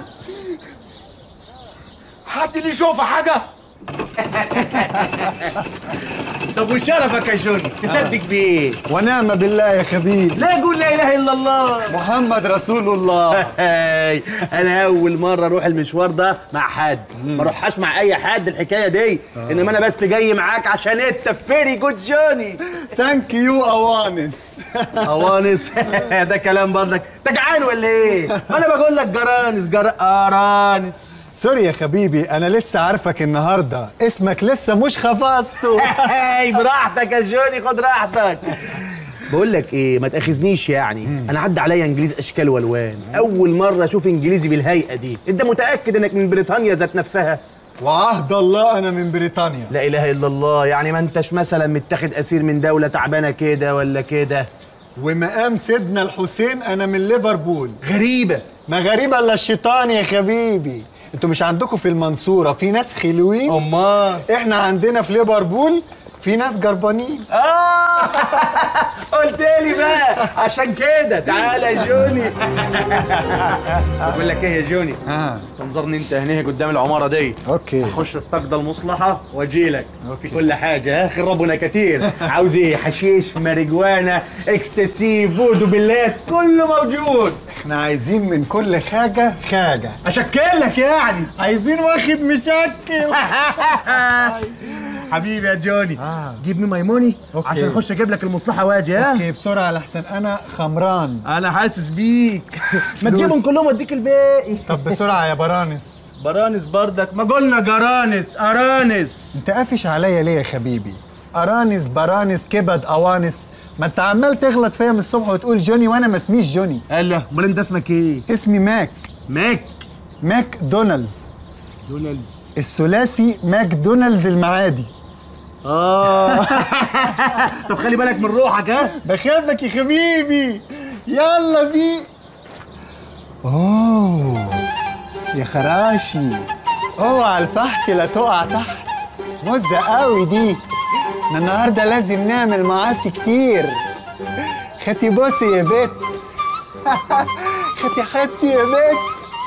حد اللي يشوف حاجه طب وشرفك يا جوني تصدق بايه ونعم بالله يا خبيب لا قول لا اله الا الله محمد رسول الله هاي انا اول مره اروح المشوار ده مع حد ما اروحش مع اي حد الحكايه دي انما انا بس جاي معاك عشان انت فيري جود جوني ثانك يو اوانس اوانس ده كلام برضك انت جعان ولا ايه انا بقول لك جرانس جر ارانس سوري يا حبيبي انا لسه عارفك النهارده اسمك لسه مش خفصته هاي براحتك يا جوني خد راحتك بقول لك ايه ما تاخذنيش يعني انا عدى عليا انجليز اشكال والوان اول مره اشوف انجليزي بالهيئه دي انت متاكد انك من بريطانيا ذات نفسها وعهد الله انا من بريطانيا لا اله الا الله يعني ما انتش مثلا متاخد اسير من دوله تعبانه كده ولا كده ومقام سيدنا الحسين انا من ليفربول غريبه ما غريبه الا الشيطان يا حبيبي انتوا مش عندكم في المنصوره في ناس خلوين امال احنا عندنا في ليفربول في ناس جربانين اه قلت لي بقى عشان كده تعالى يا جوني بقول لك ايه يا جوني اه استنظرني انت هنا قدام العماره دي اوكي اخش استقضى المصلحه واجي لك في كل حاجه ها خربنا كتير عاوز ايه حشيش ماريجوانا اكستسي فودو بلات كله موجود احنا عايزين من كل حاجه حاجه اشكل لك يعني عايزين واخد مشكل حبيبي يا جوني آه. جيب مي مايموني أوكي. عشان اخش اجيب لك المصلحه واجي ها اوكي بسرعه لحسن انا خمران انا حاسس بيك ما فلوس. تجيبهم كلهم واديك الباقي طب بسرعه يا برانس برانس بردك ما قلنا جرانس ارانس انت قافش عليا ليه يا حبيبي ارانس برانس كبد اوانس ما انت عمال تغلط فيا من الصبح وتقول جوني وانا ما اسميش جوني الله امال انت اسمك ايه اسمي ماك ماك ماك دونالدز دونالدز الثلاثي ماكدونالدز المعادي اه طب خلي بالك من روحك ها بخافك يا حبيبي يلا بي اوه يا خراشي اوعى الفحت لا تقع تحت مزة قوي دي احنا النهارده لازم نعمل معاصي كتير خدتي بصي يا بت خدتي خدتي يا بت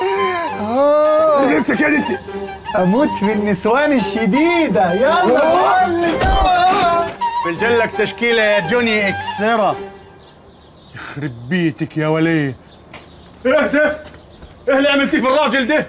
اوه نفسك يا انت اموت في النسوان الشديده يلا بقول لك بلجلك تشكيله يا جوني اكسره يخرب بيتك يا وليه ايه ده؟ ايه اللي عملتيه في الراجل ده؟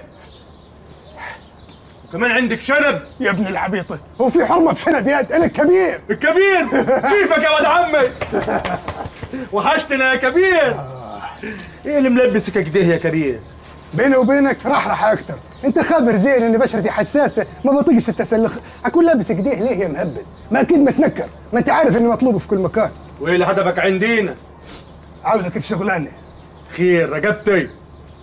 وكمان عندك شنب يا ابن العبيطه هو في حرمه في شنب يد انا كبير الكبير كيفك يا ولد عمي وحشتنا يا كبير ايه اللي ملبسك كده يا كبير بيني وبينك راح راح اكتر انت خابر زين ان بشرتي حساسه ما بطيقش التسلخ اكون لابس كده ليه يا مهبل ما اكيد متنكر ما انت عارف اني مطلوب في كل مكان وايه اللي هدفك عندينا عاوزك في شغلانه خير رقبتي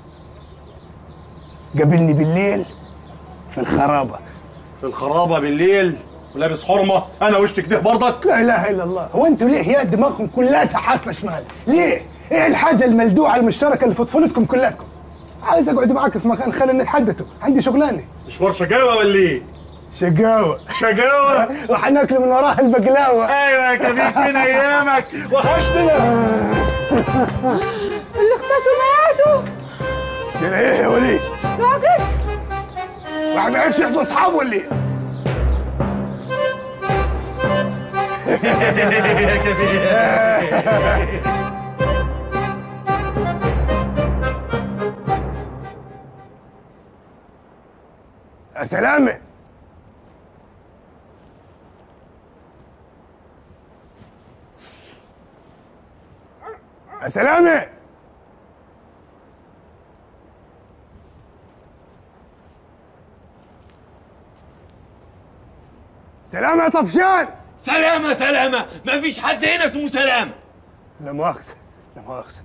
قابلني بالليل في الخرابه في الخرابه بالليل ولابس حرمه انا وشك ده برضك لا اله الا الله هو انتوا ليه يا دماغكم كلها حاطه شمال ليه ايه الحاجه الملدوعه المشتركه اللي في طفولتكم كلاتكم عايز اقعد معاك في مكان خلينا نتحدثوا عندي شغلانه مشوار شقاوه ولا ايه شقاوه شقاوه وحناكل من وراها البقلاوه ايوه يا كبير فين ايامك وحشتنا اللي اختشوا ماتوا يا ايه يا وليد راجل واحد ما يعرفش يحضر اصحابه ولا ايه يا كبير يا سلامه يا سلامه سلامة يا طفشان سلامة سلامة ما فيش حد هنا اسمه سلامة لا مؤاخذة لا مؤاخذة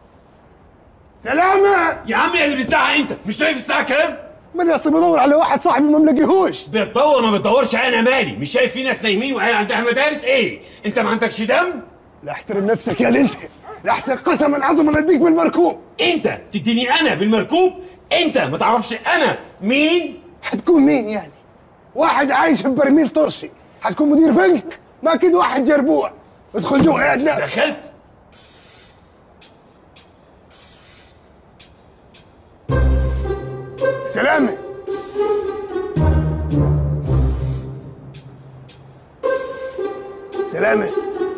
سلامة يا عمي اللي بتزعق انت مش شايف الساعة كام؟ من اصلي بدور على واحد صاحبي ما ملاقيهوش بتدور ما بتدورش انا مالي مش شايف في ناس نايمين وعيال عندها مدارس ايه؟ انت ما عندكش دم؟ لا احترم نفسك يا انت لحسن قسما عظما اديك بالمركوب انت تديني انا بالمركوب؟ انت ما تعرفش انا مين؟ حتكون مين يعني؟ واحد عايش في برميل طرشي حتكون مدير بنك ما اكيد واحد جربوع ادخل جوا يا ادنى دخلت سلامة سلامة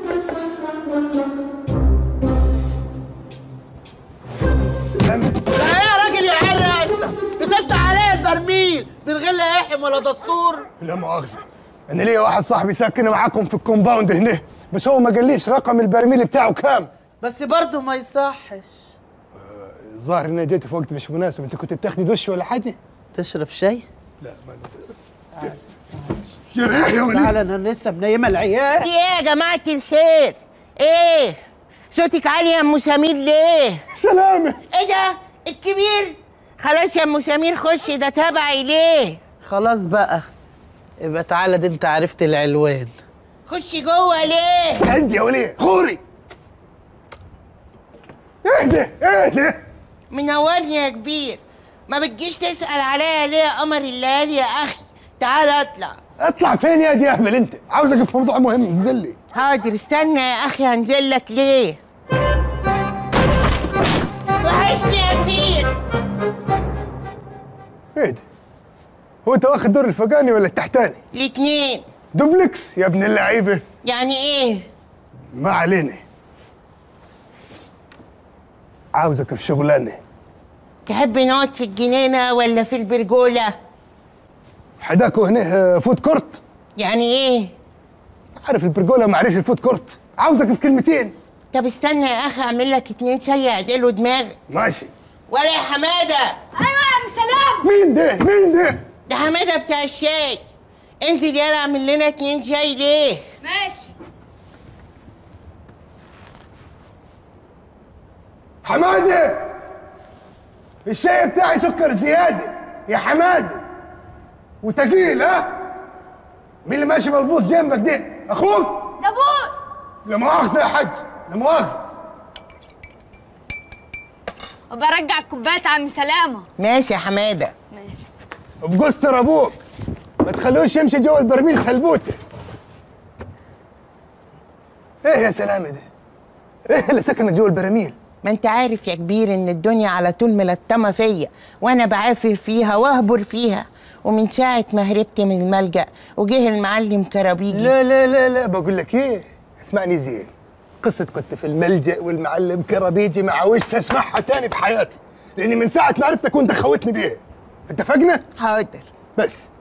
لا يا راجل يا عرق انت بتفتح عليا البرميل من غير لا يحم ولا دستور لا مؤاخذة أنا ليا واحد صاحبي ساكن معاكم في الكومباوند هنا بس هو ما قاليش رقم البرميل بتاعه كام بس برضه ما يصحش الظاهر إن أنا جيت في وقت مش مناسب أنت كنت بتاخدي دش ولا حاجة؟ تشرب شاي؟ لا ما جريح يا وليد تعالى انا لسه منيمه العيال في ايه يا جماعة الخير؟ ايه؟ صوتك عالي يا ام سمير ليه؟ سلامة ايه ده؟ الكبير؟ خلاص يا ام سمير خشي ده تبعي ليه؟ خلاص بقى يبقى تعالى دي انت عرفت العلوان خشي جوه ليه؟ هدي يا وليد خوري اهدى اهدى منورني يا كبير ما بتجيش تسأل عليا ليه يا قمر الليالي يا اخي تعال اطلع اطلع فين يا دي اهبل انت عاوزك في موضوع مهم انزل لي حاضر استنى يا اخي هنزل لك ليه وحشني يا كبير اهدى هو انت واخد دور الفوقاني ولا التحتاني؟ الاتنين دوبلكس يا ابن اللعيبه يعني ايه ما علينا عاوزك في شغلانه تحب نقعد في الجنينة ولا في البرجولة حداكوا هنا فود كورت يعني ايه عارف البرجوله ما عارفش الفود كورت عاوزك في كلمتين طب استنى يا اخي اعمل لك اتنين شاي يعدلوا دماغي ماشي ولا يا حماده ايوه يا عم سلام مين ده مين ده ده حماده بتاع الشاي انزل يلا اعمل لنا اتنين شاي ليه ماشي حماده الشاي بتاعي سكر زياده يا حماده وتقيل ها مين اللي ماشي ملبوس جنبك ده اخوك ده ابوي لا مؤاخذه يا حاج لا مؤاخذه وبرجع كوبايه عم سلامه ماشي يا حماده بقستر ابوك ما تخلوش يمشي جوه البرميل سلبوته ايه يا سلامه ده ايه اللي سكنك جوه البراميل ما انت عارف يا كبير ان الدنيا على طول ملتمه فيا وانا بعافر فيها واهبر فيها ومن ساعة ما هربت من الملجأ وجه المعلم كرابيجي لا لا لا لا بقول لك ايه اسمعني زين قصة كنت في الملجأ والمعلم كرابيجي ما عاوزش اسمعها تاني في حياتي لاني من ساعة ما عرفتك وانت خوتني بيها اتفقنا؟ حاضر بس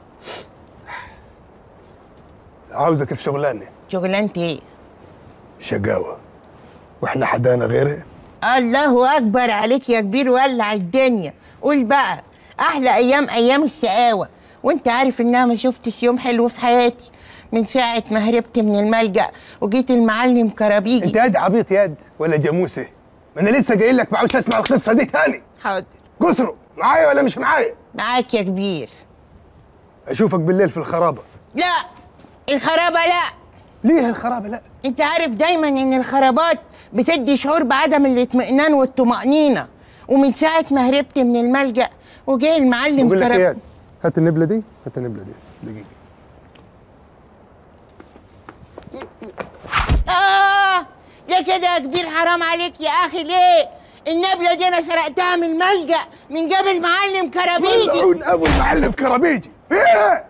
عاوزك في شغلانة شغلانتي ايه؟ شقاوة واحنا حدانا غيرها الله اكبر عليك يا كبير ولع الدنيا قول بقى احلى ايام ايام الشقاوه وانت عارف انها ما شفتش يوم حلو في حياتي من ساعه ما هربت من الملجأ وجيت المعلم كرابيجي انت ياد عبيط ياد ولا جاموسة ما انا لسه قايل لك ما عاوز اسمع القصة دي تاني حاضر قصروا معايا ولا مش معايا معاك يا كبير اشوفك بالليل في الخرابة لا الخرابه لا ليه الخرابة لا انت عارف دايما ان الخرابات بتدي شعور بعدم الاطمئنان والطمأنينة ومن ساعة ما هربت من الملجأ وجه المعلم بقول لك كرب- ايه هات النبلة دي هات النبلة دي دقيقة آه ليه كده يا كبير حرام عليك يا أخي ليه؟ النبلة دي أنا سرقتها من الملجأ من جاب المعلم كرابيجي ملعون ابو المعلم كرابيجي ايه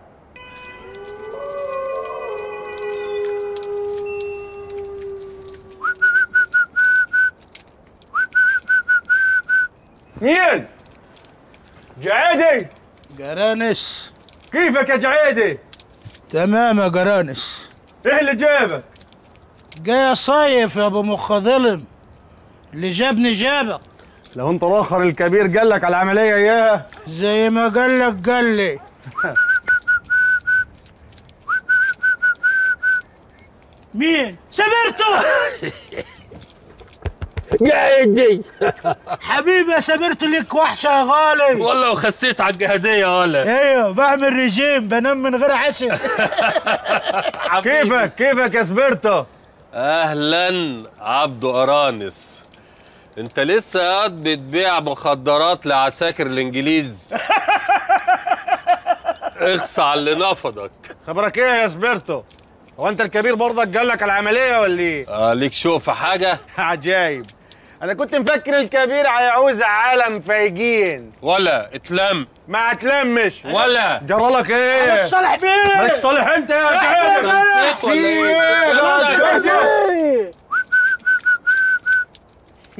مين؟ جعيدي جرانس كيفك يا جعيدي؟ تمام يا جرانس ايه اللي جابك؟ جاي صايف يا ابو مخ ظلم اللي جابني جابك لو انت الاخر الكبير قال لك على العمليه اياها زي ما قال لك قال لي مين؟ سبرتو جايجي حبيبي يا سبرتو ليك وحشه يا غالي والله وخسيت على الجهادية ولا ايوه بعمل ريجيم بنام من غير عشاء كيفك كيفك يا سبرتو اهلا عبدو ارانس انت لسه قاعد بتبيع مخدرات لعساكر الانجليز اخصى على اللي نفضك خبرك ايه يا سبرتو؟ هو انت الكبير برضك قال لك على العمليه ولا ايه؟ آه ليك شوف حاجه عجايب انا كنت مفكر الكبير هيعوز عالم فايجين ولا اتلم ما هتلمش ولا جرالك ايه؟ مالك صالح بيه مالك صالح انت يا جعيدي نسيت في ولا ايه؟ ايه؟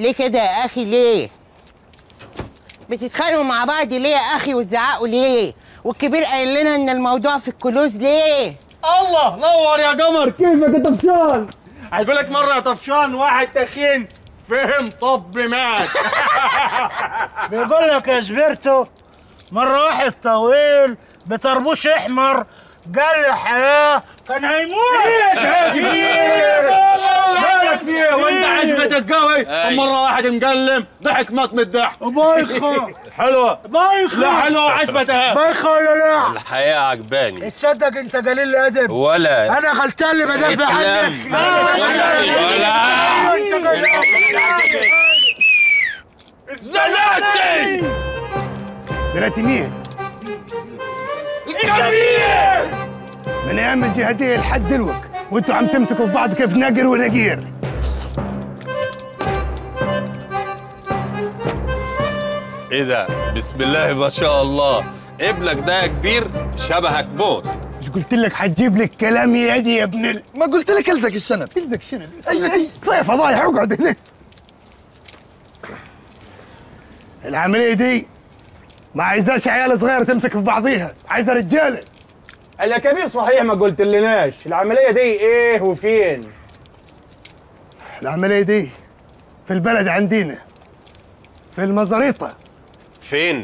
ليه كده يا اخي ليه بتتخانقوا مع بعض ليه يا اخي وتزعقوا ليه والكبير قايل لنا ان الموضوع في الكلوز ليه الله نور يا قمر كيفك يا طفشان هيقول لك مره يا طفشان واحد تخين فهم طب مات بيقول لك يا زبرتو مرة واحد طويل بطربوش احمر قال لي حياة كان هيموت مالك فيه وانت عجبتك قوي مرة واحد مقلم ضحك مات من الضحك بايخة حلوة بايخة لا حلوة عجبتها بايخة ولا لا؟ الحياة عجباني تصدق انت قليل الادب ولا انا غلطان اللي بدافع عنك اتلم. ولا انت قليل الزلاتي زلاتي مين؟ الكبير من ايام الجهاديه لحد دلوقتي وانتوا عم تمسكوا في بعض كيف نقر ونقير ايه ده بسم الله ما شاء الله ابنك ده يا كبير شبهك موت مش قلت لك حتجيب لك كلام يدي يا ابن ال... ما قلت لك الزق الشنب تلزق شنو اي اي كفايه فضايح اقعد هنا العمليه دي ما عايزاش عيال صغيره تمسك في بعضيها عايزه رجاله يا كبير صحيح ما قلت لناش العملية دي ايه وفين العمليه دي في البلد عندنا في المزاريطه فين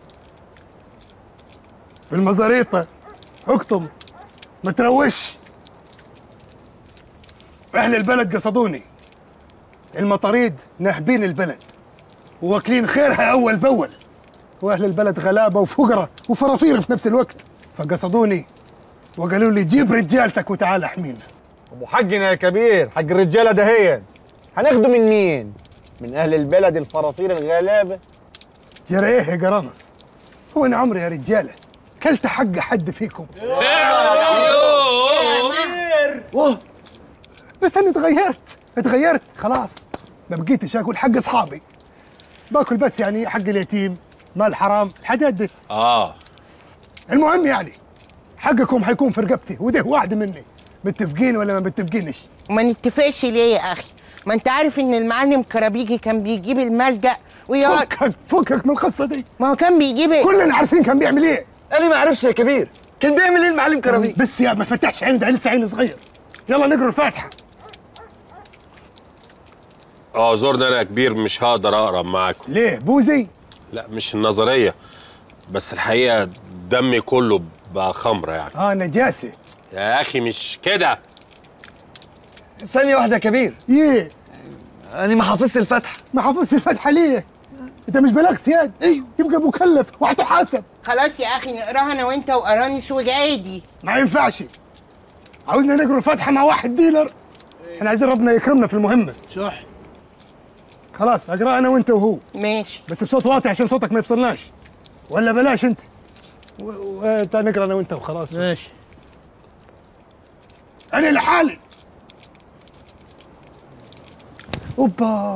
في المزاريطه اكتم ما تروش اهل البلد قصدوني المطاريد ناهبين البلد وواكلين خيرها اول باول واهل البلد غلابه وفقراء وفرافير في نفس الوقت فقصدوني وقالوا لي جيب رجالتك وتعال احمينا ابو حقنا يا كبير حق الرجالة دهيا هناخده من مين من اهل البلد الفرافير الغلابة جرى ايه يا قرانص هو انا عمري يا رجاله كلت حق حد فيكم واه بس انا اتغيرت اتغيرت خلاص ما بقيتش اكل حق اصحابي باكل بس يعني حق اليتيم مال حرام الحاجات دي اه المهم يعني حقكم حيكون في رقبتي وده وعد مني متفقين ولا ما متفقينش ما نتفقش ليه يا اخي ما انت عارف ان المعلم كرابيجي كان بيجيب الملجأ ويقعد فكك فكك من القصه دي ما هو كان بيجيب ايه كلنا عارفين كان بيعمل ايه انا ما اعرفش يا كبير كان بيعمل ايه المعلم كرامي بس يا ما فتحش عيني ده لسه عيني صغير يلا نقرا الفاتحه اعذرني انا يا كبير مش هقدر اقرا معاكم ليه بوزي لا مش النظريه بس الحقيقه دمي كله بقى خمره يعني اه نجاسه يا اخي مش كده ثانية واحدة يا كبير ايه أنا ما حافظت الفتحة ما حافظش الفاتحه ليه انت مش بلغت ياد ايوه يبقى مكلف وهتحاسب خلاص يا اخي نقراها انا وانت وقرانيس وجعادي ما ينفعش عاوزنا نقرا الفاتحه مع واحد ديلر احنا عايزين ربنا يكرمنا في المهمه صح خلاص اقرا انا وانت وهو ماشي بس بصوت واطي عشان صوتك ما يفصلناش ولا بلاش انت و- وانت نقرا انا وانت وخلاص ماشي انا لحالي اوبا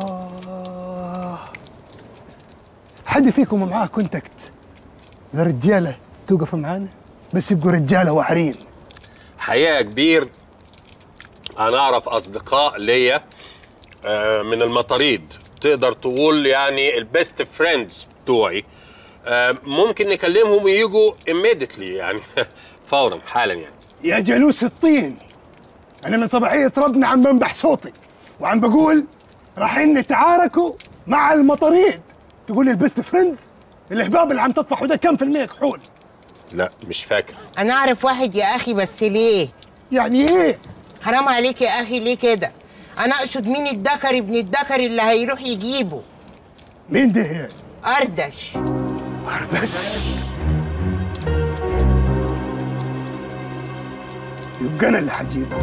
حد فيكم معاه كونتاكت لرجاله توقف معانا بس يبقوا رجاله واعرين حقيقه يا كبير انا اعرف اصدقاء ليا آه، من المطاريد تقدر تقول يعني البيست فريندز بتوعي آه، ممكن نكلمهم ويجوا immediately يعني فورا حالا يعني يا جلوس الطين انا من صباحيه ربنا عم بنبح صوتي وعم بقول رايحين نتعاركوا مع المطاريد تقول لي البيست فريندز الهباب اللي عم تطفحوا ده كم في المية كحول لا مش فاكر انا اعرف واحد يا اخي بس ليه يعني ايه حرام عليك يا اخي ليه كده انا اقصد مين الدكر ابن الدكر اللي هيروح يجيبه مين ده يعني اردش بس يبقى انا اللي حجيبه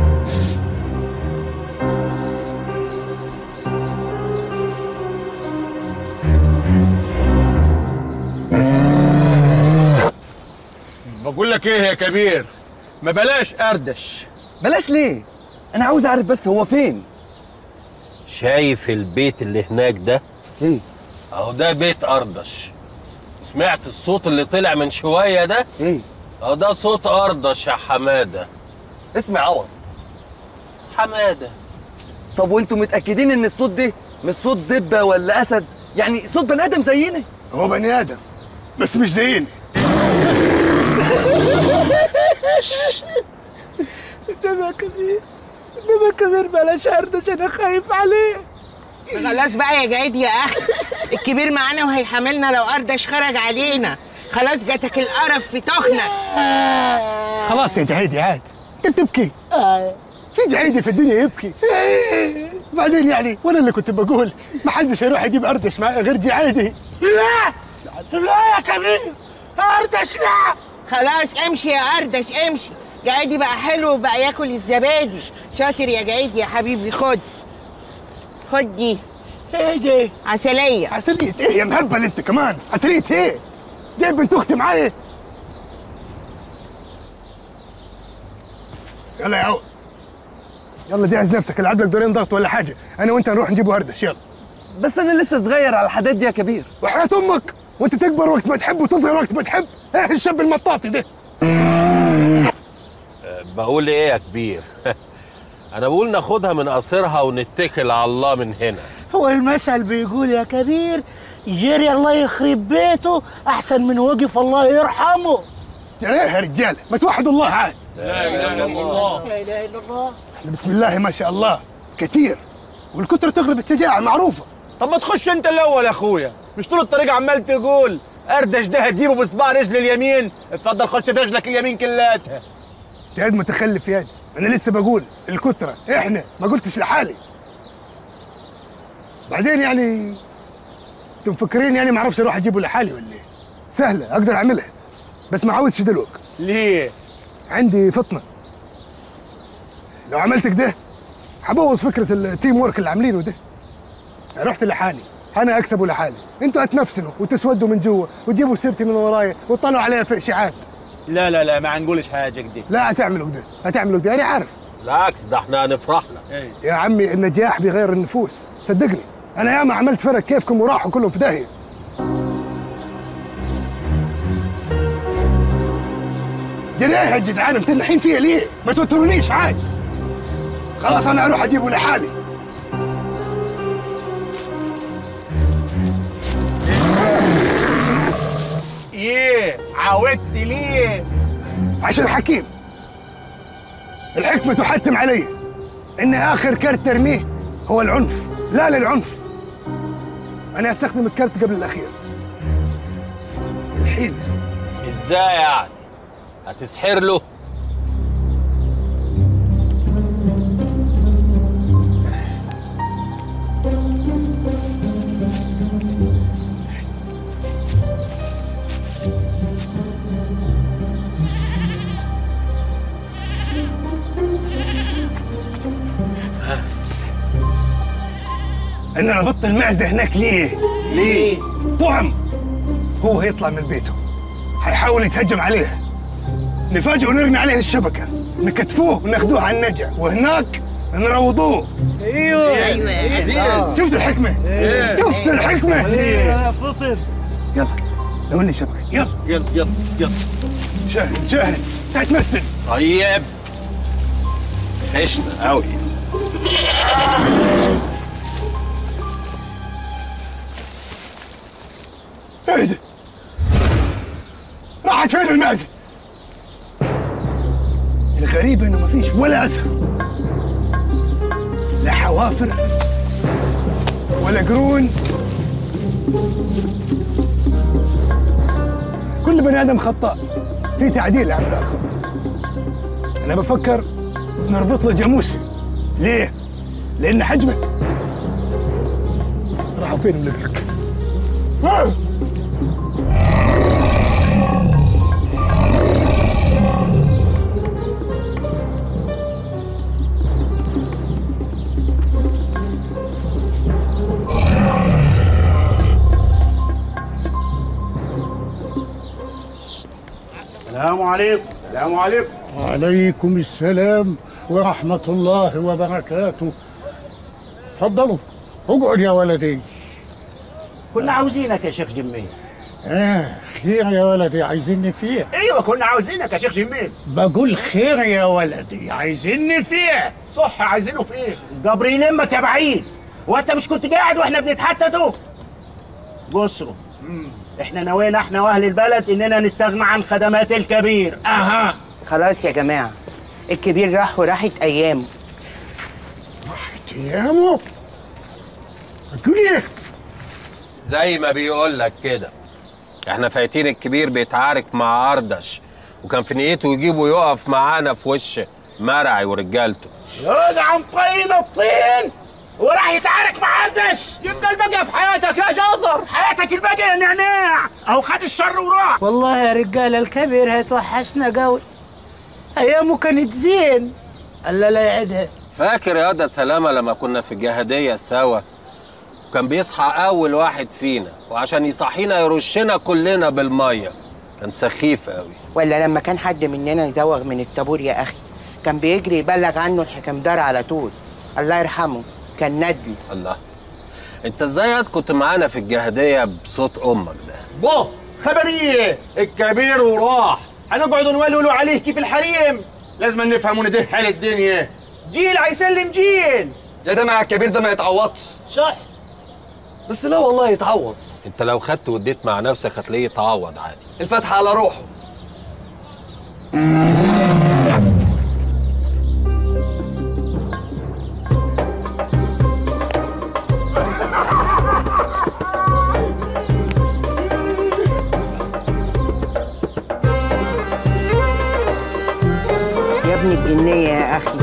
بقول لك ايه يا كبير ما بلاش اردش بلاش ليه أنا عاوز أعرف بس هو فين شايف البيت اللي هناك ده ايه اهو ده بيت اردش سمعت الصوت اللي طلع من شويه ده ايه اهو ده صوت اردش يا حماده اسمع عوض حماده طب وانتوا متأكدين إن الصوت ده مش صوت دبه ولا اسد يعني صوت بني ادم زينا هو بني ادم بس مش زيني انما كبير انما كبير بلاش اردش انا خايف عليه خلاص بقى يا جعيد يا اخي الكبير معانا وهيحملنا لو اردش خرج علينا خلاص جاتك القرف في تخنك خلاص يا جعيدي عاد انت بتبكي في جعيدي في الدنيا يبكي بعدين يعني وانا اللي كنت بقول ما حدش هيروح يجيب اردش معاه غير جعيدي لا لا يا كبير اردش لا خلاص امشي يا اردش امشي جعيدي بقى حلو وبقى ياكل الزبادي شاطر يا جعيدي يا حبيبي خد خد دي ايه دي عسلية عسلية ايه يا مهبل انت كمان عسلية ايه جايب بنت اختي معايا يلا يا عود يلا جهز نفسك العب لك دورين ضغط ولا حاجه انا وانت نروح نجيبوا هردش يلا بس انا لسه صغير على الحاجات دي يا كبير وحياة امك وانت تكبر وقت ما تحب وتصغر وقت ما تحب ايه الشاب المطاطي ده بقول ايه يا كبير انا بقول ناخدها من قصرها ونتكل على الله من هنا هو المثل بيقول يا كبير جري الله يخرب بيته احسن من وقف الله يرحمه جريها يا رجاله ما توحدوا الله عاد لا اله الا الله لا اله الا الله بسم الله ما شاء الله كتير والكتر تغلب الشجاعه معروفه طب ما تخش انت الاول يا اخويا مش طول الطريق عمال تقول اردش ده هتجيبه بصباع رجل اليمين اتفضل خش برجلك اليمين كلاتها جهاد متخلف يا دي. انا لسه بقول الكتره احنا ما قلتش لحالي بعدين يعني انتم مفكرين يعني ما اعرفش اروح اجيبه لحالي ولا ايه سهله اقدر اعملها بس ما عاوزش دلوقتي ليه عندي فطنه لو عملت كده هبوظ فكره التيم ورك اللي عاملينه ده رحت لحالي انا اكسبه لحالي انتوا هتنفسنوا وتسودوا من جوا وتجيبوا سيرتي من ورايا وتطلعوا عليها في اشاعات لا لا لا ما هنقولش حاجه كده لا هتعملوا كده هتعملوا كده انا عارف بالعكس ده احنا هنفرح لك يا عمي النجاح بيغير النفوس صدقني انا ياما عملت فرق كيفكم وراحوا كلهم في داهيه جريه يا جدعان متنحين فيها ليه؟ ما توترونيش عاد خلاص انا اروح اجيبه لحالي ايه عاودت ليه عشان حكيم الحكمة تحتم علي ان اخر كرت ترميه هو العنف لا للعنف انا استخدم الكرت قبل الاخير الحين ازاي يعني هتسحر له انا ربطت المعزة هناك ليه؟ ليه؟ طعم هو هيطلع من بيته هيحاول يتهجم عليها نفاجئه ونرمي عليه الشبكة نكتفوه وناخدوه على النجع وهناك نروضوه ايوه ايوه ايوه شفت الحكمة؟ شفت الحكمة؟ يا فطر يلا لو اني شبكة يلا يلا يلا يلا شاهد شاهد تعال تمثل طيب عشنا قوي اهدى راحت فين المعزة؟ الغريب انه مفيش ولا اسهم لا حوافر ولا قرون كل بني ادم خطاء في تعديل عن الاخر انا بفكر نربط له جاموسي ليه؟ لان حجمه راحوا فين ملقلك؟ آه! السلام عليكم السلام عليكم وعليكم السلام ورحمة الله وبركاته تفضلوا اقعد يا ولدي كنا عاوزينك يا شيخ جميز آه خير يا ولدي عايزيني فيه ايوه كنا عاوزينك يا شيخ جميز بقول خير يا ولدي عايزيني فيه صح عايزينه في ايه؟ جبر يلمك يا بعيد هو انت مش كنت قاعد واحنا بنتحتتوا بصوا احنا نوينا احنا واهل البلد اننا نستغنى عن خدمات الكبير اها خلاص يا جماعة الكبير راح وراحت أيامه ايامه بتقول ايه زي ما بيقول لك كده احنا فايتين الكبير بيتعارك مع اردش وكان في نيته يجيبه يقف معانا في وش مرعي ورجالته يا ده عم طين الطين وراح يتعارك مع قردش يبقى البقية في حياتك يا جزر حياتك الباقية يا نعناع اهو خد الشر وراح والله يا رجاله الكبير هيتوحشنا قوي ايامه كانت زين الا لا يعيدها فاكر يا ده سلامة لما كنا في الجهادية سوا كان بيصحى أول واحد فينا وعشان يصحينا يرشنا كلنا بالمية كان سخيف قوي ولا لما كان حد مننا يزوغ من الطابور يا أخي كان بيجري يبلغ عنه الحكمدار على طول الله يرحمه كان ندل الله انت ازاي كنت معانا في الجهادية بصوت امك ده بو خبريه الكبير وراح هنقعد نولولوا عليه كيف الحريم لازم نفهم وندح على الدنيا جيل هيسلم جيل يا ده مع الكبير ده ما يتعوضش صح بس لا والله يتعوض انت لو خدت واديت مع نفسك هتلاقيه يتعوض عادي الفتحة على روحه يا ابن الجنية يا أخي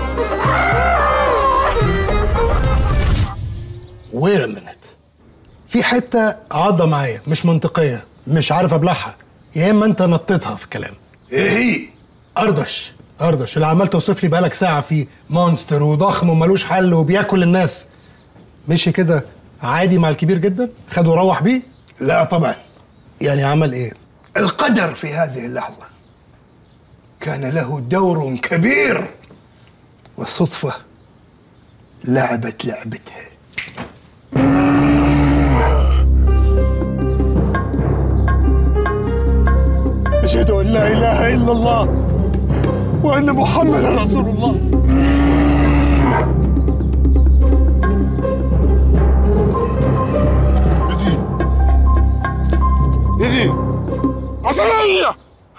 وير منت في حته عضه معايا مش منطقيه مش عارف ابلعها يا اما انت نطيتها في الكلام ايه هي اردش اردش اللي عمال توصف لي بقالك ساعه فيه مونستر وضخم وملوش حل وبياكل الناس مشي كده عادي مع الكبير جدا خده وروح بيه لا طبعا يعني عمل ايه القدر في هذه اللحظة كان له دور كبير والصدفة لعبت لعبتها أشهد أن لا إله إلا الله وأن محمدا رسول الله يجي عسلية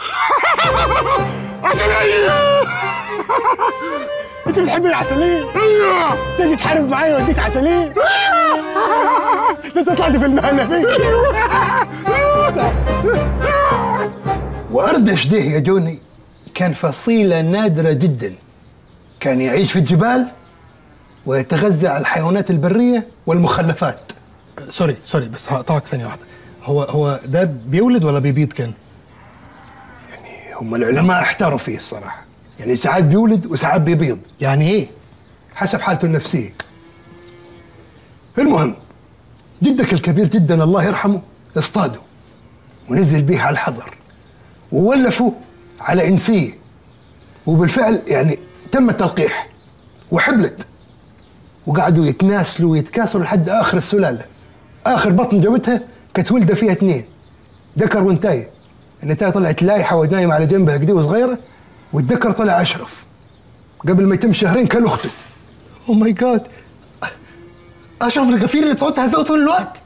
عسلية انت بتحب العسلية؟ ايوه تيجي تحارب معايا واديك عسلية؟ ده انت طلعت في المهلبية وأردش ده يا جوني كان فصيلة نادرة جدا كان يعيش في الجبال ويتغذى على الحيوانات البرية والمخلفات سوري سوري بس هقطعك ثانيه واحده هو هو ده بيولد ولا بيبيض كان هم العلماء احتاروا فيه الصراحة يعني ساعات بيولد وساعات بيبيض يعني ايه حسب حالته النفسية المهم جدك الكبير جدا الله يرحمه اصطاده ونزل بيه على الحضر وولفوا على إنسية وبالفعل يعني تم التلقيح وحبلت وقعدوا يتناسلوا ويتكاثروا لحد آخر السلالة آخر بطن جابتها كانت ولدة فيها اثنين ذكر وانتاية النتاية طلعت لايحة ونايمة على جنبها كده وصغيرة والذكر طلع أشرف قبل ما يتم شهرين كان أخته او ماي جاد اشرف الغفير اللي بتقعد تهزقه طول الوقت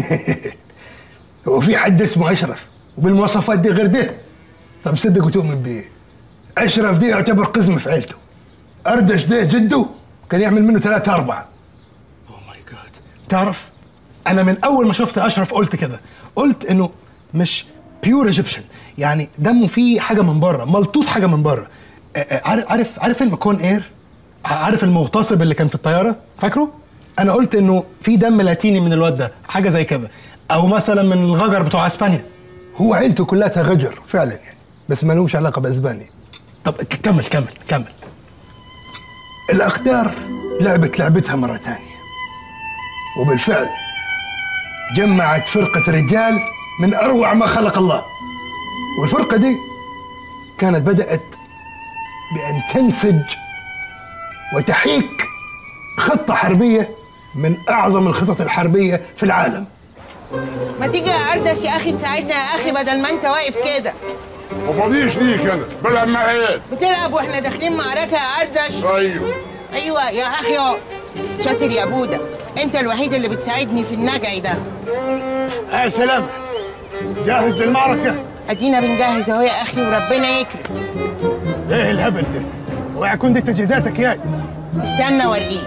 هو في حد اسمه أشرف وبالمواصفات دي غير ده طب صدق وتؤمن بيه أشرف دي يعتبر قزم في عيلته أردش ده جده كان يعمل منه ثلاثة أربعة تعرف انا من اول ما شفت اشرف قلت كده قلت انه مش بيور ايجيبشن يعني دمه فيه حاجه من بره ملطوط حاجه من بره آه، آه، عارف عارف عارف فيلم كون اير عارف المغتصب اللي كان في الطياره فاكره انا قلت انه في دم لاتيني من الواد ده حاجه زي كده او مثلا من الغجر بتوع اسبانيا هو عيلته كلها غجر فعلا يعني بس ما لهمش علاقة بأسبانيا طب كمل كمل كمل الأقدار لعبت لعبتها مرة تانية وبالفعل جمعت فرقة رجال من أروع ما خلق الله والفرقة دي كانت بدأت بأن تنسج وتحيك خطة حربية من أعظم الخطط الحربية في العالم ما تيجي يا أردش يا أخي تساعدنا يا أخي بدل ما أنت واقف كده ما فاضيش ليك انا بلعب معاك بتلعب وإحنا داخلين معركة يا أردش ايوه أيوة يا أخي أهو شاطر يا بودة انت الوحيد اللي بتساعدني في النجع ده يا سلام جاهز للمعركة ادينا بنجهز اهو يا اخي وربنا يكرم ايه الهبل ده اوعى يكون دي تجهيزاتك يا استنى اوريك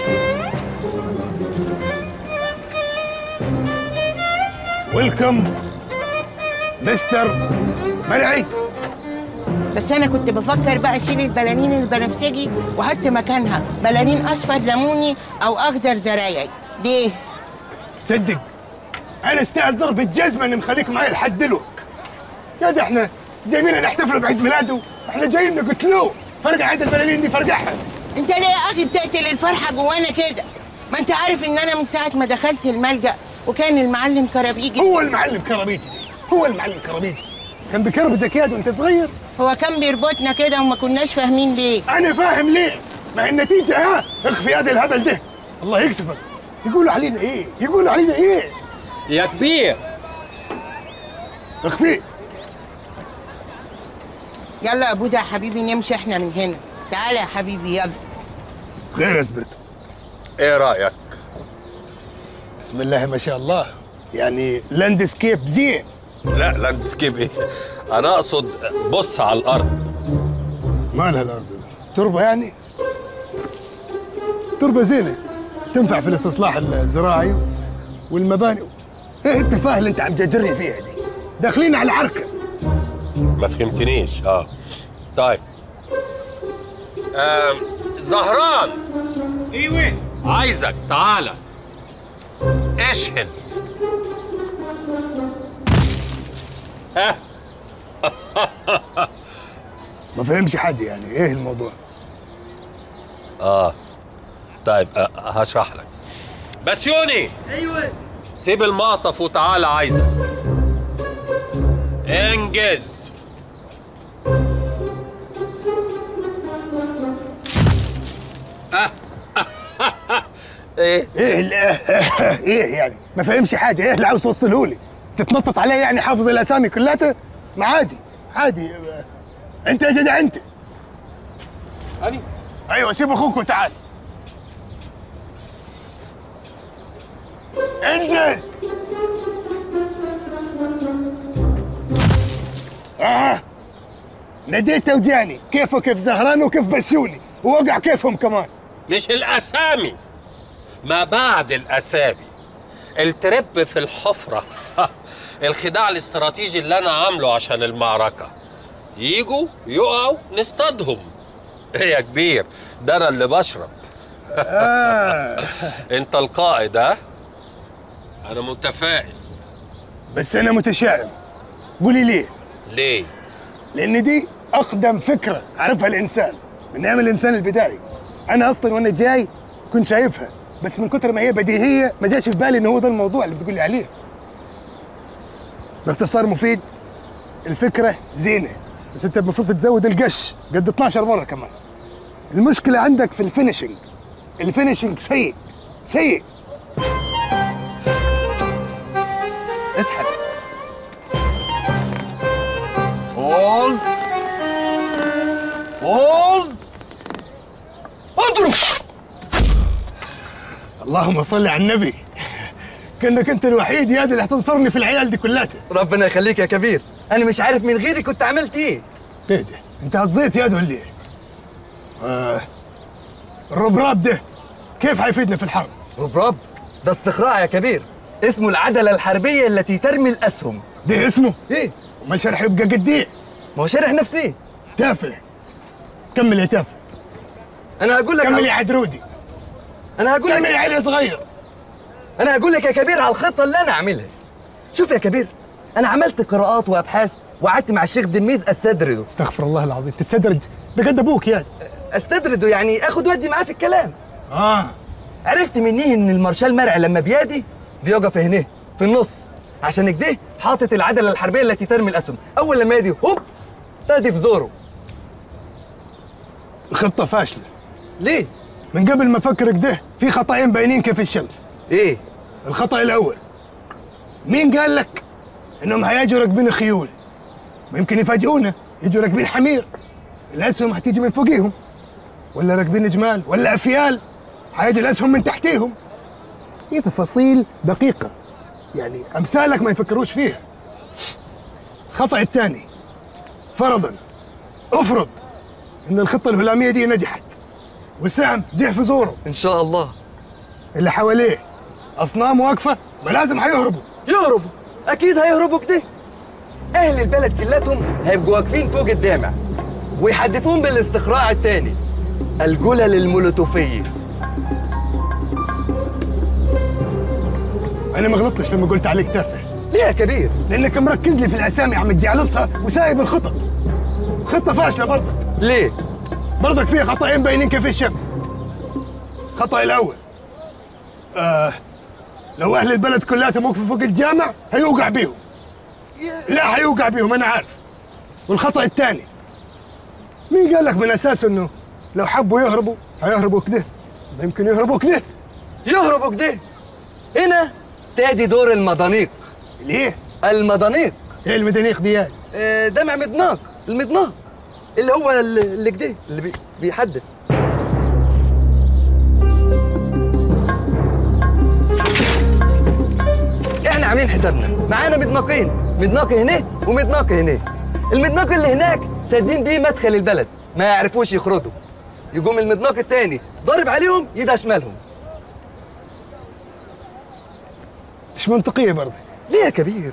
ويلكم مستر مرعي بس انا كنت بفكر بقى اشيل البلالين البنفسجي واحط مكانها بلالين اصفر ليموني او اخضر زرايعي ليه صدق انا استاهل ضرب الجزمه اني مخليك معايا لحد دلوقتي يا ده احنا جايين نحتفل بعيد ميلاده احنا جايين نقتلوه فرقع عيد البلالين دي فرقعها انت ليه يا اخي بتقتل الفرحه جوانا كده ما انت عارف ان انا من ساعه ما دخلت الملجا وكان المعلم كرابيجي هو المعلم كرابيجي هو المعلم كرابيجي كان بيكربتك ياد وانت صغير هو كان بيربطنا كده وما كناش فاهمين ليه انا فاهم ليه ما النتيجه ها اخفي هذا الهبل ده الله يكسفك يقولوا علينا ايه يقولوا علينا ايه يا كبير اخفي يلا يا بودا يا حبيبي نمشي احنا من هنا تعالى يا حبيبي يلا خير يا زبرتو ايه رايك بسم الله ما شاء الله يعني لاندسكيب زين لا لاندسكيب ايه انا اقصد بص على الارض مالها الارض تربه يعني تربه زينه تنفع في الاستصلاح الزراعي والمباني ايه التفاهه اللي انت عم تجري فيها دي داخلين على عركه ما فهمتنيش اه طيب آم، زهران ايوه عايزك تعالى اشهد ها ما فهمش حاجه يعني ايه الموضوع اه طيب آه هشرح لك بسيوني ايوه سيب المعطف وتعالى عايزك انجز آه. ايه ايه ال- ايه يعني ما فهمش حاجه ايه اللي عاوز توصله لي تتنطط عليه يعني حافظ الاسامي كلها ما عادي عادي انت يا جدع انت أني ايوه سيب اخوك وتعال انجز اه نديته وجاني كيفه كيف زهران وكيف بسيوني ووقع كيفهم كمان مش الاسامي ما بعد الاسامي الترب في الحفره الخداع الاستراتيجي اللي انا عامله عشان المعركه يجوا يقعوا نصطادهم ايه يا كبير ده انا اللي بشرب انت القائد ها انا متفائل بس انا متشائم قولي ليه ليه لان دي اقدم فكره عرفها الانسان من ايام الانسان البدائي انا اصلا وانا جاي كنت شايفها بس من كتر ما هي بديهيه ما جاش في بالي ان هو ده الموضوع اللي بتقولي عليه باختصار مفيد الفكره زينه بس انت المفروض تزود القش قد 12 مره كمان المشكله عندك في الفينشنج الفينشنج سيء سيء اسحب هولد هولد اضرب اللهم صل على النبي كانك انت الوحيد يا دي اللي هتنصرني في العيال دي كلها ربنا يخليك يا كبير انا مش عارف من غيري كنت عملت ايه ايه ده انت هتزيط يا ولا ايه آه الربراب ده كيف حيفيدنا في الحرب ربراب ده استقراء يا كبير اسمه العدلة الحربية التي ترمي الأسهم ده اسمه؟ ايه؟ امال شرح يبقى قد ايه؟ ما هو شارح نفسي تافه كمل يا تافه انا هقول لك كمل على- يا عدرودي انا هقول لك كمل يا عيل صغير انا هقول لك يا كبير على الخطه اللي انا عاملها شوف يا كبير انا عملت قراءات وابحاث وقعدت مع الشيخ دميز استدرده استغفر الله العظيم تستدرج ده قد ابوك يا استدرده يعني اخد ودي معاه في الكلام اه عرفت منيه ان المارشال مرعي لما بيادي بيقف هنا في النص عشان كده حاطط العدله الحربيه التي ترمي الاسهم اول لما يدي هوب تادي في زوره خطه فاشله ليه من قبل ما افكر كده في خطأين باينين كيف الشمس ايه الخطأ الاول مين قال لك انهم هيجوا راكبين خيول ما يمكن يفاجئونا يجوا راكبين حمير الاسهم هتيجي من فوقيهم ولا راكبين جمال ولا افيال هيجي الاسهم من تحتيهم دي تفاصيل دقيقة يعني أمثالك ما يفكروش فيها الخطأ الثاني فرضا افرض ان الخطة الهلامية دي نجحت وسام جه في زوره ان شاء الله اللي حواليه اصنام واقفة ما لازم هيهربوا يهربوا اكيد هيهربوا كده اهل البلد كلاتهم هيبقوا واقفين فوق الدامع ويحدفون بالاستقراع التاني الجلل المولوتوفيه انا ما غلطتش لما قلت عليك تافه ليه يا كبير لانك مركز لي في الاسامي عم تجعلصها وسايب الخطط خطه فاشله برضك ليه برضك فيها خطأين باينين كيف الشمس الخطأ الاول آه لو اهل البلد كلاتهم وقفوا فوق الجامع هيوقع بيهم لا هيوقع بيهم انا عارف والخطأ الثاني مين قال لك من اساسه انه لو حبوا يهربوا هيهربوا كده ما يمكن يهربوا كده يهربوا كده هنا تادي دور المضانيق ليه المضانيق ايه المدانيق دي يعني؟ آه، دمع مدناق المدناق اللي هو ال- اللي كده اللي بي- بيحدد احنا عاملين حسابنا معانا مدناقين مدناق هنا ومدناق هنا المدناق اللي هناك سادين بيه مدخل البلد ما يعرفوش يخرجوا يقوم المدناق التاني ضارب عليهم يد شمالهم مش منطقيه برضه ليه يا كبير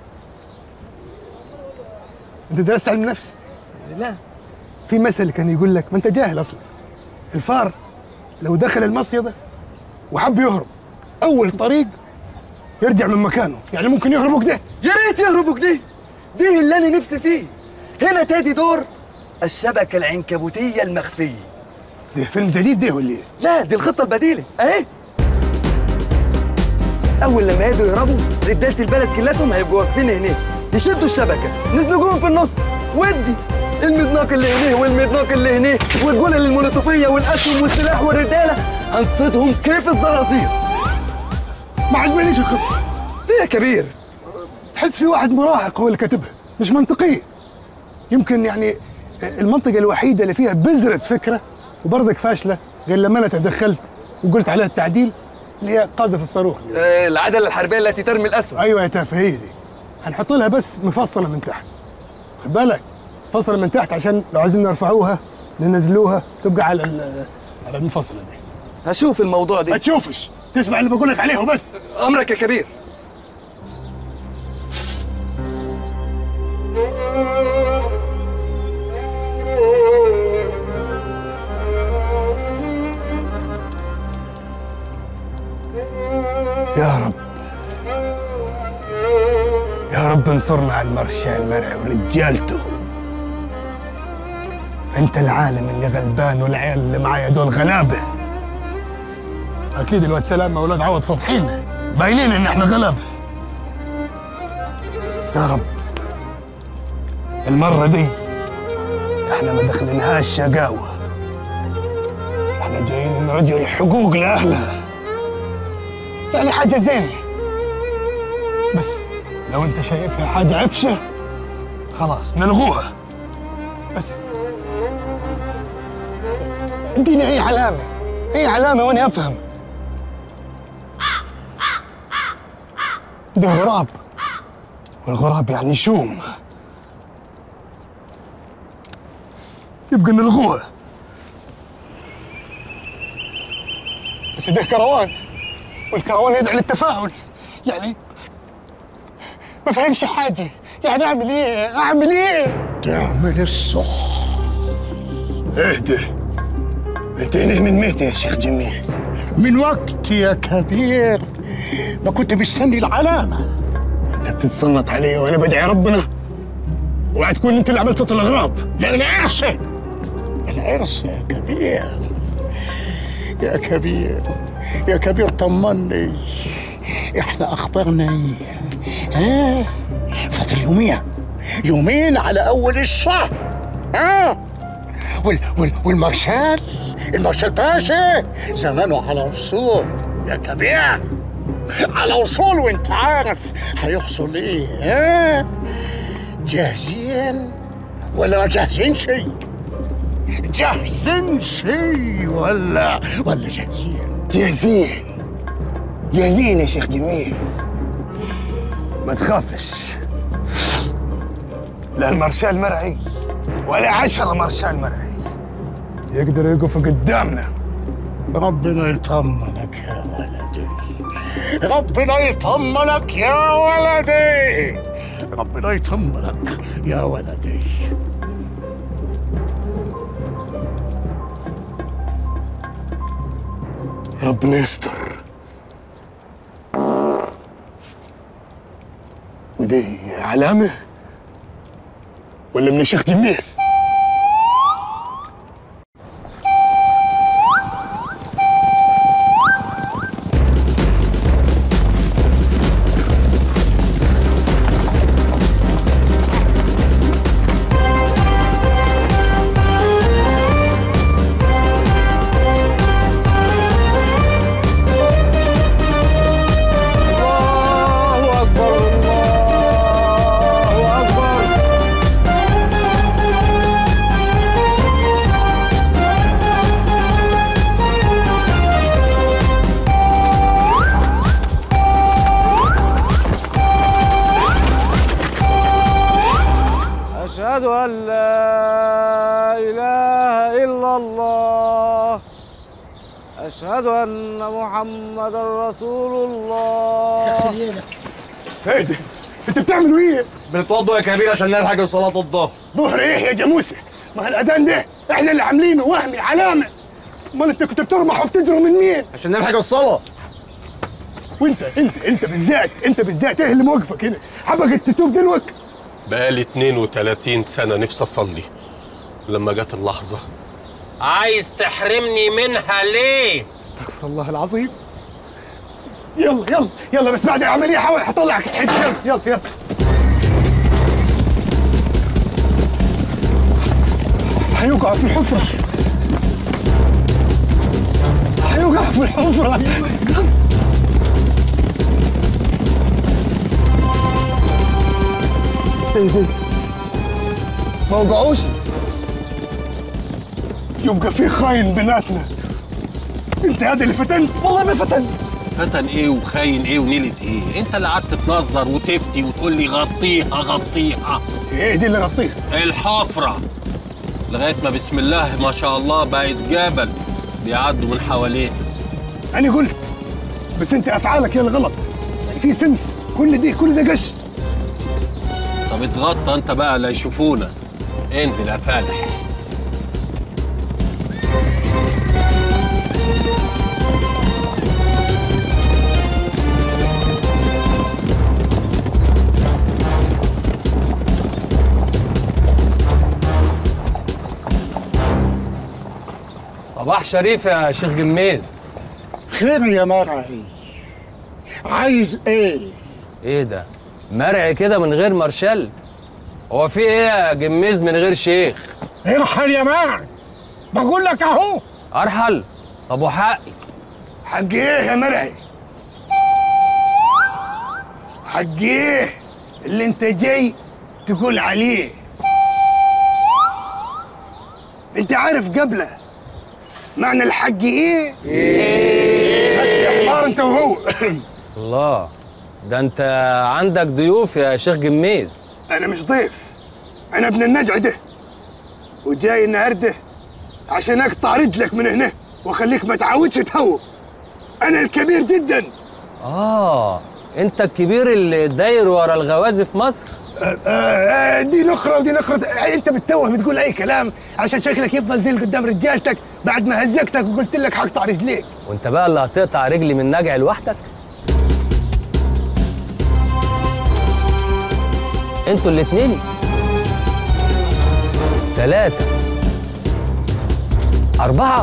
انت درست علم نفس لا في مثل كان يقول لك ما انت جاهل اصلا الفار لو دخل المصيدة وحب يهرب اول طريق يرجع من مكانه يعني ممكن يهربوا كده يا ريت يهربوا كده دي اللي انا نفسي فيه هنا تادي دور الشبكه العنكبوتيه المخفيه ده فيلم جديد ده ولا ايه؟ لا دي الخطه البديله اهي اول لما يجوا يهربوا رجاله البلد كلاتهم هيبقوا واقفين هناك يشدوا الشبكه نزنقوهم في النص ودي المدناق اللي هنيه والمدناق اللي هنيه والجلل المولوتوفيه والاسهم والسلاح والرجاله هنصيدهم كيف الزرازير ما عجبنيش الخطه ليه يا كبير تحس في واحد مراهق هو اللي كاتبها مش منطقيه يمكن يعني المنطقه الوحيده اللي فيها بذره فكره وبرضك فاشله غير لما انا تدخلت وقلت عليها التعديل اللي هي قاذف الصاروخ دي. آه، العدله الحربيه التي ترمي الاسهم ايوه يا تافه هي دي هنحط لها بس مفصله من تحت خد بالك مفصله من تحت عشان لو عايزين نرفعوها ننزلوها تبقى على ال- على المفصله دي هشوف الموضوع دي ما تشوفش تسمع اللي بقول لك عليه وبس امرك يا كبير يا رب يا رب انصرنا على المرشال المرعي ورجالته انت العالم اللي غلبان والعيال اللي معايا دول غلابه اكيد الواد سلامه واولاد عوض فاضحين باينين ان احنا غلابه يا رب المره دي احنا ما دخلناهاش شقاوه احنا جايين نرجع الحقوق لاهلها يعني حاجه زينه بس لو انت شايفها حاجه عفشه خلاص نلغوها بس اديني اي علامه اي علامه وانا افهم ده غراب والغراب يعني شوم يبقى نلغوها بس ده كروان والكروان يدعي للتفاؤل يعني ما فهمش حاجه يعني اعمل ايه اعمل ايه تعمل الصح اهدى انت هنا من متى يا شيخ جميز من وقت يا كبير ما كنت مستني العلامة انت بتتصنت علي وانا بدعي ربنا اوعى تكون انت اللي عملت صوت الاغراب لا العرس العرس يا كبير يا كبير يا كبير طمني احنا اخبارنا ايه ها فاضل يومين يومين على اول الشهر ها وال وال والمارشال المارشال باشا زمانه على وصول يا كبير على وصول وانت عارف هيحصل ايه ها جاهزين ولا ما جاهزين شيء جاهزين شيء ولا ولا جاهزين جاهزين جاهزين يا شيخ جميز ما تخافش لا المارشال مرعي ولا عشرة مارشال مرعي يقدر يقف قدامنا ربنا يطمنك يا ولدي ربنا يطمنك يا ولدي ربنا يطمنك يا ولدي ربنا يستر ودي علامة ولا من الشيخ جميز الله أكبر الله أكبر أشهد أن لا إله إلا الله أشهد أن محمد رسول الله ايه ده؟ انت بتعملوا ايه؟ بنتوضوا يا كبير عشان نلحق الصلاة الظهر ظهر ايه يا جاموسة؟ ما الاذان ده احنا اللي عاملينه وهمي علامة امال انت كنت بترمح وبتجروا من مين؟ عشان نلحق الصلاة وانت انت انت بالذات انت بالذات ايه اللي موقفك هنا؟ حبك تتوب دلوقتي بقالي 32 سنة نفسي أصلي لما جت اللحظة عايز تحرمني منها ليه؟ استغفر الله العظيم يلا يلا يلا بس بعد العملية حاول هطلعك تحت يلا يلا يلا هيوقع في الحفرة هيوقع في الحفرة ايه ده؟ ما وقعوش يبقى في خاين بيناتنا انت هذا اللي فتنت والله ما فتنت فتن ايه وخاين ايه ونيلة ايه انت اللي قعدت تنظر وتفتي وتقول لي غطيها غطيها ايه دي اللي غطيها الحفرة لغاية ما بسم الله ما شاء الله بقت جبل بيعدوا من حواليه انا قلت بس انت افعالك هي الغلط في سنس كل دي كل ده قش طب اتغطى انت بقى لا يشوفونا انزل يا فالح صباح شريف يا شيخ جميز خير يا مرعي عايز ايه؟ ايه ده؟ مرعي كده من غير مارشال؟ هو في ايه يا جميز من غير شيخ؟ ارحل يا مرعي بقول لك اهو ارحل طب وحقي حق ايه يا مرعي حق ايه اللي انت جاي تقول عليه انت عارف قبله معنى الحق ايه بس يا حمار انت وهو الله ده انت عندك ضيوف يا شيخ جميز انا مش ضيف انا ابن النجع ده وجاي النهارده عشان اقطع رجلك من هنا واخليك ما تعودش تهوب انا الكبير جدا اه انت الكبير اللي داير ورا الغوازي في مصر آه، آه، دي نخرة ودي نخرة آه، انت بتتوه بتقول اي كلام عشان شكلك يفضل زي اللي قدام رجالتك بعد ما هزقتك وقلت لك هقطع رجليك وانت بقى اللي هتقطع رجلي من نجع لوحدك انتوا الاتنين ثلاثة أربعة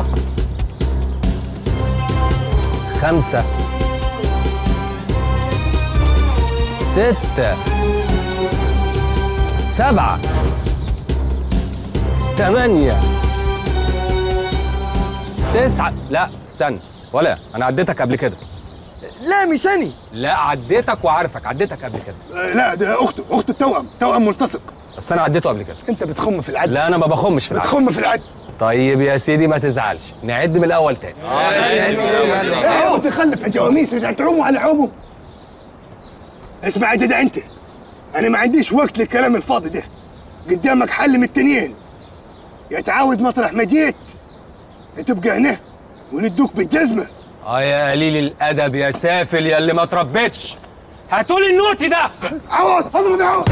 خمسة ستة سبعة ثمانية تسعة لا استنى ولا أنا عديتك قبل كده لا مش أنا لا عديتك وعارفك عديتك قبل كده آه، لا ده اخته اخته التوأم توأم ملتصق بس أنا عديته قبل كده انت بتخم في العدل لا أنا ما بخمش في العدل بتخم في العدل طيب يا سيدي ما تزعلش نعد من الاول تاني ايه متخلف يا جواميس رجع تعوموا على عومه اسمع يا جدع انت انا ما عنديش وقت للكلام الفاضي ده قدامك حل من التنين يا تعاود مطرح ما جيت يا تبقى هنا وندوك بالجزمه اه يا قليل الادب يا سافل يا اللي ما تربيتش هاتولي النوتي ده عوض اضرب يا عوض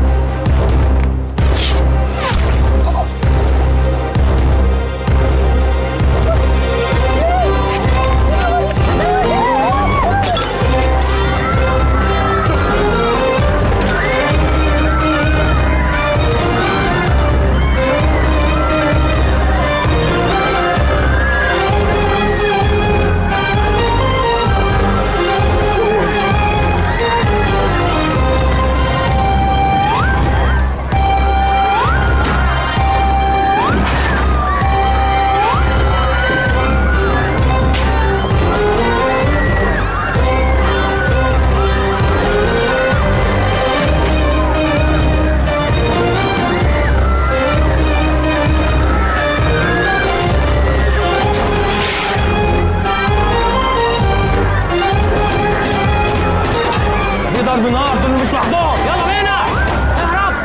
في ضرب نار دول مش لحظات يلا بينا اهرب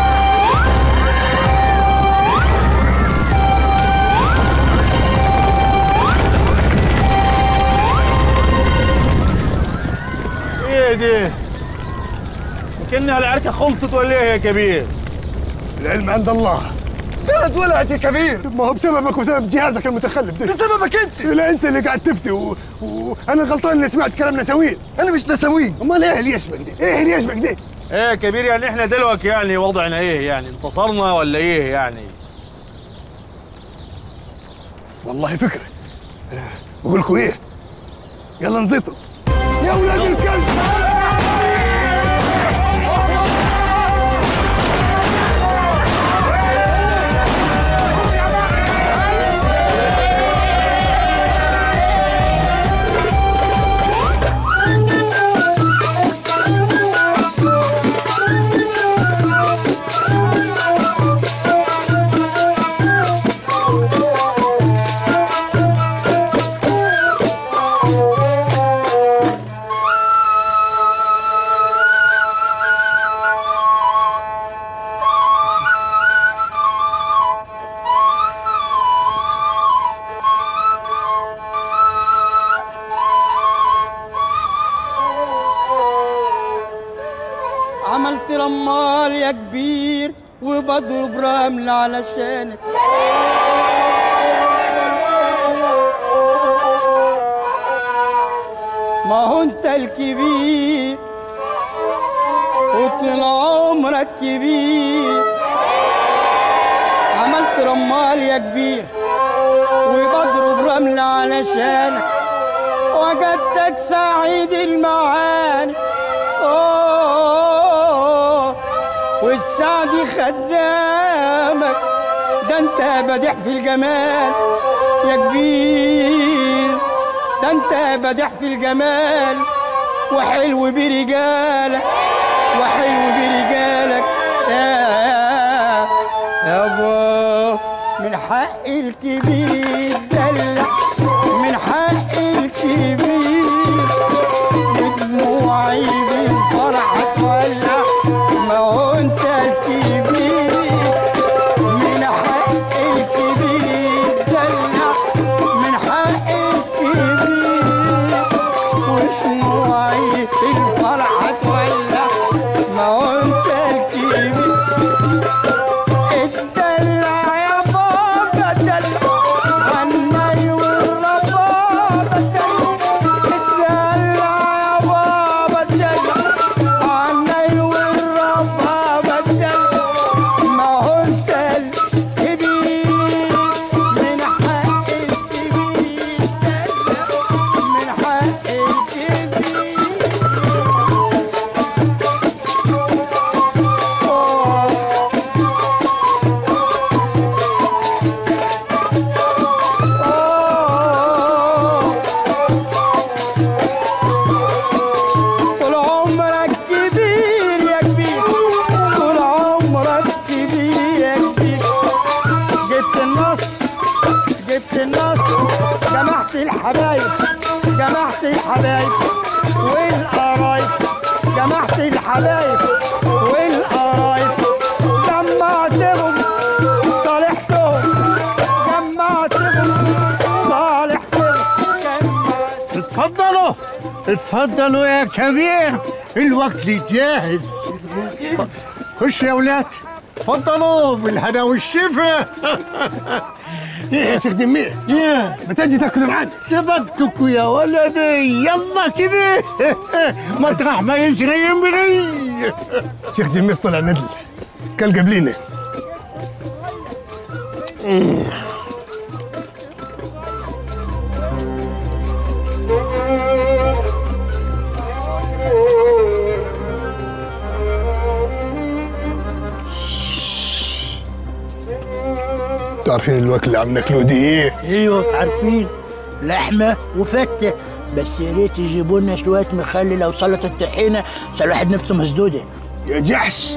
ايه دي؟ كأنها العركة خلصت ولا ايه يا كبير؟ العلم عند الله كانت ولعت يا كبير ما هو بسببك وبسبب جهازك المتخلف ده بسببك انت لا انت اللي قاعد تفتي و... وانا غلطان اني سمعت كلام نساوين انا مش نساوين امال ايه اللي يشبك ده؟ ايه اللي يشبك ده؟ ايه يا كبير يعني احنا دلوقتي يعني وضعنا ايه يعني انتصرنا ولا ايه يعني؟ والله فكره بقول لكم ايه؟ يلا نزيطوا يا ولاد الكلب عملت رمال يا كبير وبضرب رمل علشانك ما هو انت الكبير وطول عمرك كبير عملت رمال يا كبير وبضرب رمل علشانك وجدتك سعيد المعاني أوه والسعد خدامك ده انت بديع في الجمال يا كبير ده انت بديع في الجمال وحلو برجالك وحلو برجالك يا يابا من حق الكبير يتدلع من حق الكبير بدموعي بالفرح تولع ما هو انت الكبير من حق الكبير يتدلع من حق الكبير وشموعي بالفرح تولع ما هو انت الكبير اتدلع يا بابا دلع غنى جمعت الحبايب جمعت الحبايب والقرايب جمعت الحبايب والقرايب جمعتهم صالحتهم جمعتهم صالحتهم اتفضلوا اتفضلوا يا كبير الوقت جاهز خش يا ولاد اتفضلوا بالهنا والشفا ايه يا شيخ دميس يا ما تجي تاكل معانا سبقتكوا يا ولدي يلا كده مطرح ما يسري يمري شيخ دميس طلع ندل كل قبلينا تعرفين الوكل اللي عم ناكلوه دي ايه؟ ايوه عارفين لحمه وفته بس يا ريت يجيبوا لنا شويه مخلل او سلطه طحينه عشان الواحد نفسه مسدوده يا جحش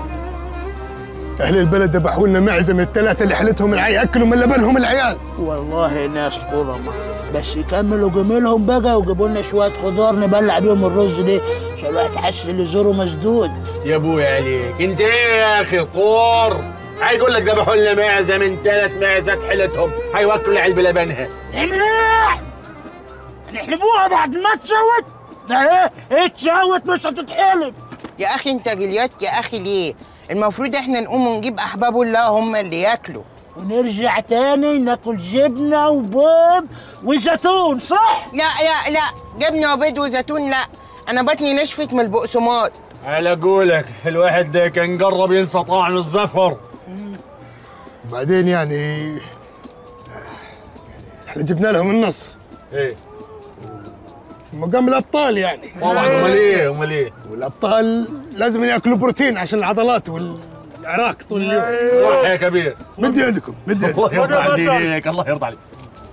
اهل البلد ذبحوا لنا معزه من الثلاثه اللي حلتهم العيال ياكلوا من لبنهم العيال والله ناس كرمة بس يكملوا جميلهم بقى وجيبوا لنا شويه خضار نبلع بيهم الرز ده عشان الواحد يحس ان زوره مسدود يا ابويا عليك انت ايه يا اخي قور هيقول لك ذبحوا لنا معزه من ثلاث معزات حلتهم هيوكلوا العيال بلبنها نحلح نحلبوها بعد ما تسوت ده ايه اتسوت مش هتتحلب يا اخي انت جليات يا اخي ليه المفروض احنا نقوم ونجيب احباب الله هم اللي ياكلوا ونرجع تاني ناكل جبنه وبيض وزيتون صح لا لا لا جبنه وبيض وزيتون لا انا بطني نشفت من البقسماط على قولك الواحد ده كان قرب ينسى طعم الزفر بعدين يعني احنا جبنا لهم النصر ايه مقام الابطال يعني طبعا امال ايه امال ايه والابطال لازم ياكلوا بروتين عشان العضلات والعراق طول اليوم صح يا كبير مد يدكم مد يدكم الله يرضى عليك الله يرضى عليك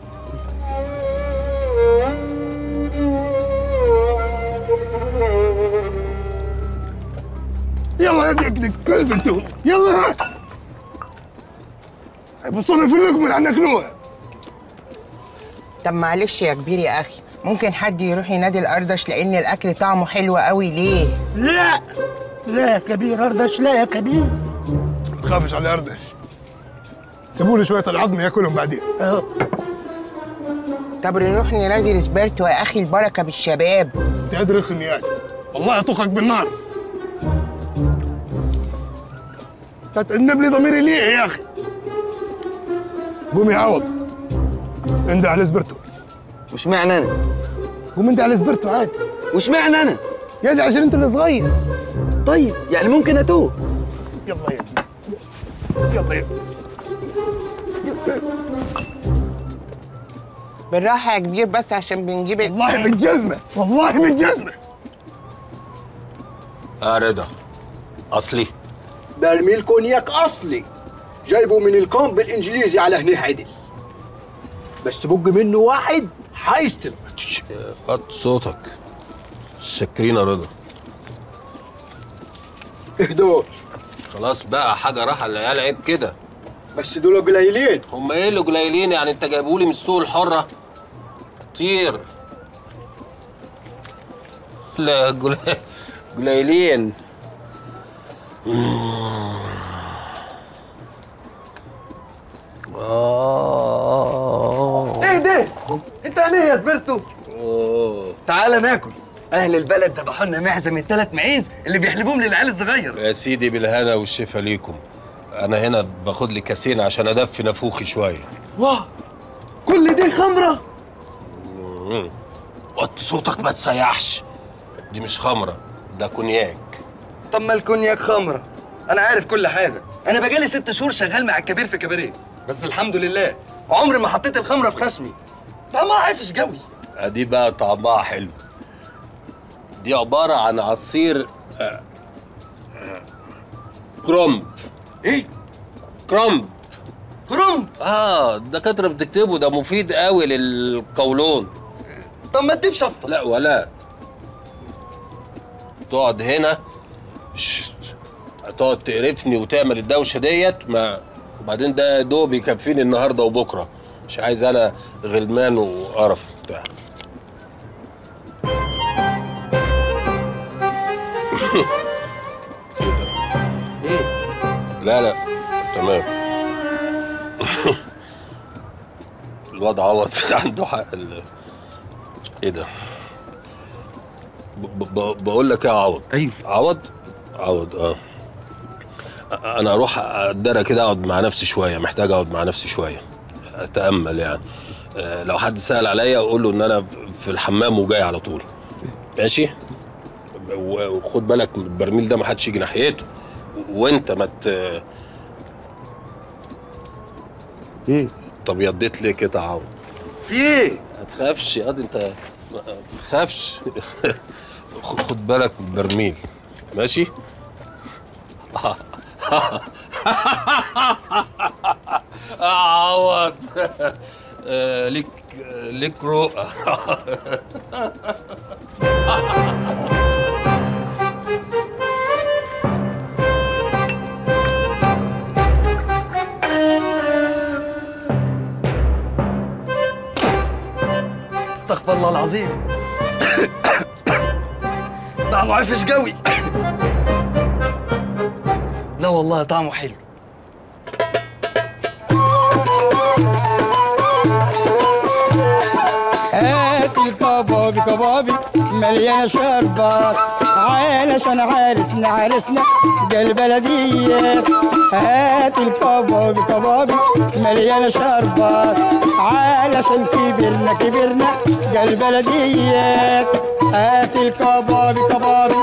يلا يا ديك كلب انتم يلا بصونا في اللقمه اللي هناكلوها طب معلش يا كبير يا اخي ممكن حد يروح ينادي الاردش لان الاكل طعمه حلو قوي ليه لا لا يا كبير اردش لا يا كبير ما تخافش على اردش سيبوا لي شويه العظم ياكلهم بعدين اهو طب نروح ننادي لسبرتو يا اخي البركه بالشباب انت رخم يا أخي. والله اطخك بالنار تتأنب لي ضميري ليه يا اخي قوم يا عوض انده على سبرتو وش معنى انا؟ قوم انده على سبرتو عادي وش معنى انا؟ يا دي عشان انت اللي صغير طيب يعني ممكن اتوه يلا يا يلا يا بالراحه يا كبير بس عشان بنجيب والله بالجزمه والله بالجزمه اه رضا اصلي برميل كونياك اصلي جايبه من الكوم بالانجليزي على هنيه عدل بس تبق منه واحد حيستلم وطي صوتك شكرين يا رضا اهدوا خلاص بقى حاجه راحه العيال عيب كده بس دول قليلين هم ايه اللي قليلين يعني انت جايبهولي من السوق الحره طير لا قل- قليلين آه. ايه ده؟ انت انا يا زبرتو أوه. تعال ناكل اهل البلد ذبحوا لنا معزه من ثلاث معيز اللي بيحلبوهم للعيال الصغير يا سيدي بالهنا والشفا ليكم انا هنا باخد لي كاسين عشان ادفي نفوخي شويه واه كل دي خمره مم. وطي صوتك ما تسيحش دي مش خمره ده كونياك طب ما الكونياك خمره انا عارف كل حاجه انا بقالي ست شهور شغال مع الكبير في كباريه بس الحمد لله عمري ما حطيت الخمره في خشمي طعمها عفش قوي دي بقى طعمها حلو دي عبارة عن عصير آه، آه، كرومب ايه؟ كرومب كرومب اه الدكاترة بتكتبه ده مفيد قوي للقولون طب ما تجيب شفطة لا ولا تقعد هنا شت. تقعد تقرفني وتعمل الدوشة ديت ما وبعدين ده يا دوب يكفيني النهارده وبكره مش عايز انا غلمان وقرف وبتاع لا لا تمام الواد عوض عنده حق ال... ايه ده ب... ب... بقول لك ايه يا عوض ايوه عوض عوض اه انا اروح اتدرى كده اقعد مع نفسي شويه محتاج اقعد مع نفسي شويه اتامل يعني آه، لو حد سال عليا اقول له ان انا في الحمام وجاي على طول ماشي و- وخد بالك من البرميل ده ما حدش يجي ناحيته وانت ما ت ايه طب يديت ليه كده يا عوض في ايه ما تخافش ياض انت ما تخافش خد خد بالك من البرميل ماشي عوض آه، ليك ليك رؤى استغفر الله العظيم طعمه عفش قوي لا والله طعمه حلو هات الكبابي كبابي مليانة شربات علشان عرسنا عرسنا قال بلدية هات الكبابي كبابي مليانة شربات علشان كبرنا كبرنا قال بلدية هات الكبابي كبابي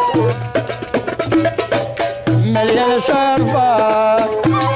مليانة شربات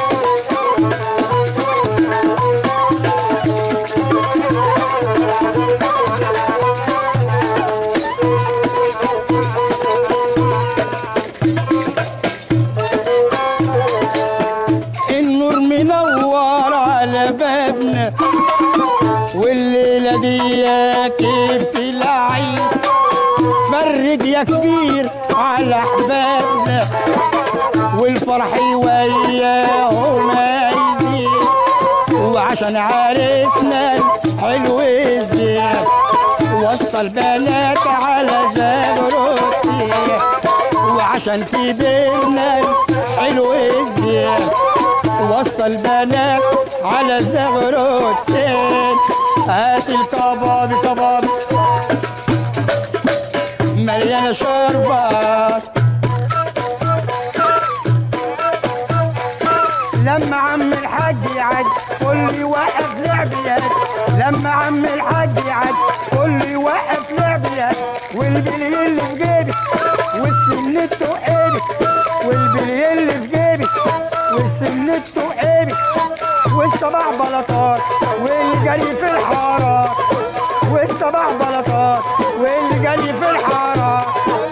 النور منور على بابنا والليلة دي كيف العين فرج يا كبير على احبابنا والفرح وياهم عايزين وعشان عرسنا الحلو الزين وصل بنات على زغرتي وعشان كبرنا الحلو الزين وصل بنات على زغرتين هات الكباب كباب مليانة شربات لما عم الحاج يعد قول لي وقف لعب يد لما عم الحاج يعد قول لي وقف لعب يد والبلي اللي في جيبي والسنة وقيبي والبلي اللي في جيبي والسنة وقيبي والصباح بلطات واللي جري في الحارة والصباح بلطات واللي جري في الحارة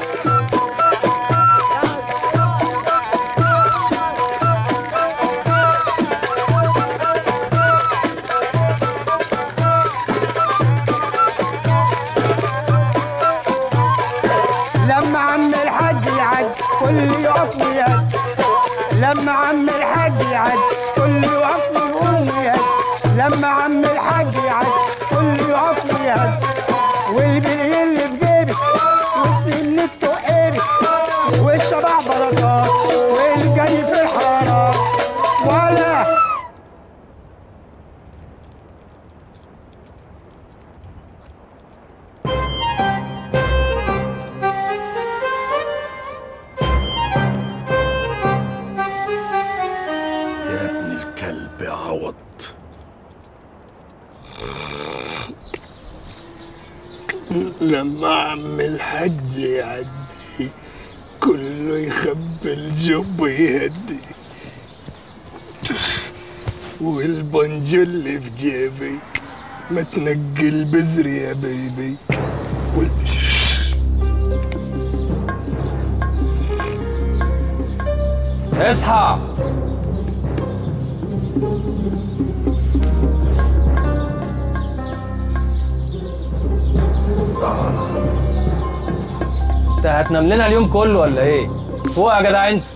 لما عم الحاج يعد كل يقف لي يد لما عم الحاج يعد كل يقف لي يقوم يد لما عم الحاج يعد كل يقف لي يد والبلي اللي في جيبي والسن وقيبي والصباح بركات والجري في الحارة ولا يا ابن الكلب يا عوض لما عم الحج يعدي كله يخبي الجب يهدي والبنجل في جيبي ما تنقي البزر يا بيبي وال... اصحى انت هتنام لنا اليوم كله ولا ايه؟ فوق يا جدع انت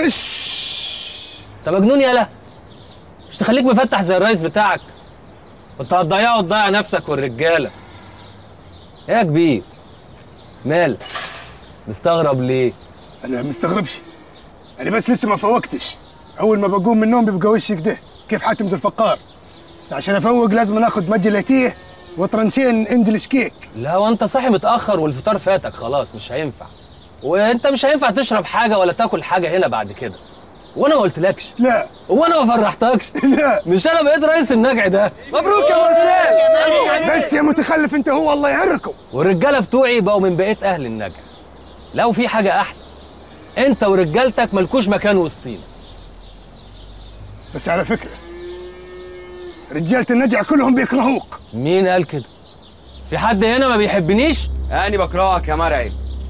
انت مجنون يالا مش تخليك مفتح زي الرئيس بتاعك كنت هتضيعه وتضيع نفسك والرجاله ايه يا كبير مالك مستغرب ليه انا مستغربش انا بس لسه ما فوقتش اول ما بقوم من النوم بيبقى وشي كده كيف حاتم ذو الفقار عشان افوق لازم اخد مجلتيه وطرنشين انجلش كيك لا وانت صاحي متاخر والفطار فاتك خلاص مش هينفع وانت مش هينفع تشرب حاجه ولا تاكل حاجه هنا بعد كده وانا ما قلتلكش لا وانا ما فرحتكش لا مش انا بقيت رئيس النجع ده مبروك يا مرسال بس يا متخلف انت هو الله يعركم والرجاله بتوعي بقوا من بقيه اهل النجع لو في حاجه احلى انت ورجالتك ملكوش مكان وسطينا بس على فكره رجاله النجع كلهم بيكرهوك مين قال كده في حد هنا ما بيحبنيش أنا بكرهك يا مرعي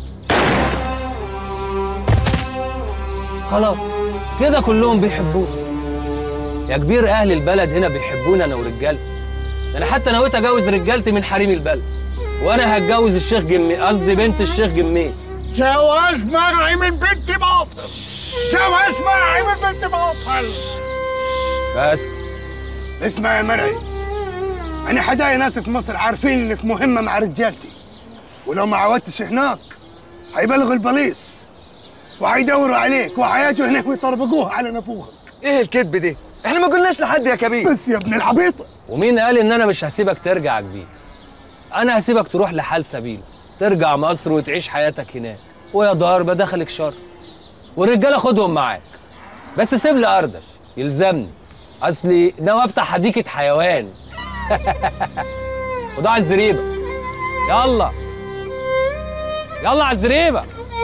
خلاص كده كلهم بيحبوك يا كبير اهل البلد هنا بيحبوني انا ورجالتي ده انا حتى نويت اجوز رجالتي من حريم البلد وانا هتجوز الشيخ جمي قصدي بنت الشيخ جميز جواز مرعي من بنت باطل جواز مرعي من بنت باطل بس اسمع يا مرعي انا حدايا ناس في مصر عارفين اني في مهمه مع رجالتي ولو ما عودتش هناك هيبلغوا البوليس وهيدوروا عليك وهيجوا هناك ويطربقوها على نافوخك ايه الكذب دي؟ احنا ما قلناش لحد يا كبير بس يا ابن العبيطه ومين قال ان انا مش هسيبك ترجع كبير انا هسيبك تروح لحال سبيل ترجع مصر وتعيش حياتك هناك ويا دار بدخلك شر والرجاله خدهم معاك بس سيب لي اردش يلزمني اصلي ناوي افتح حديقه حيوان وضع الزريبه يلا يلا على الزريبه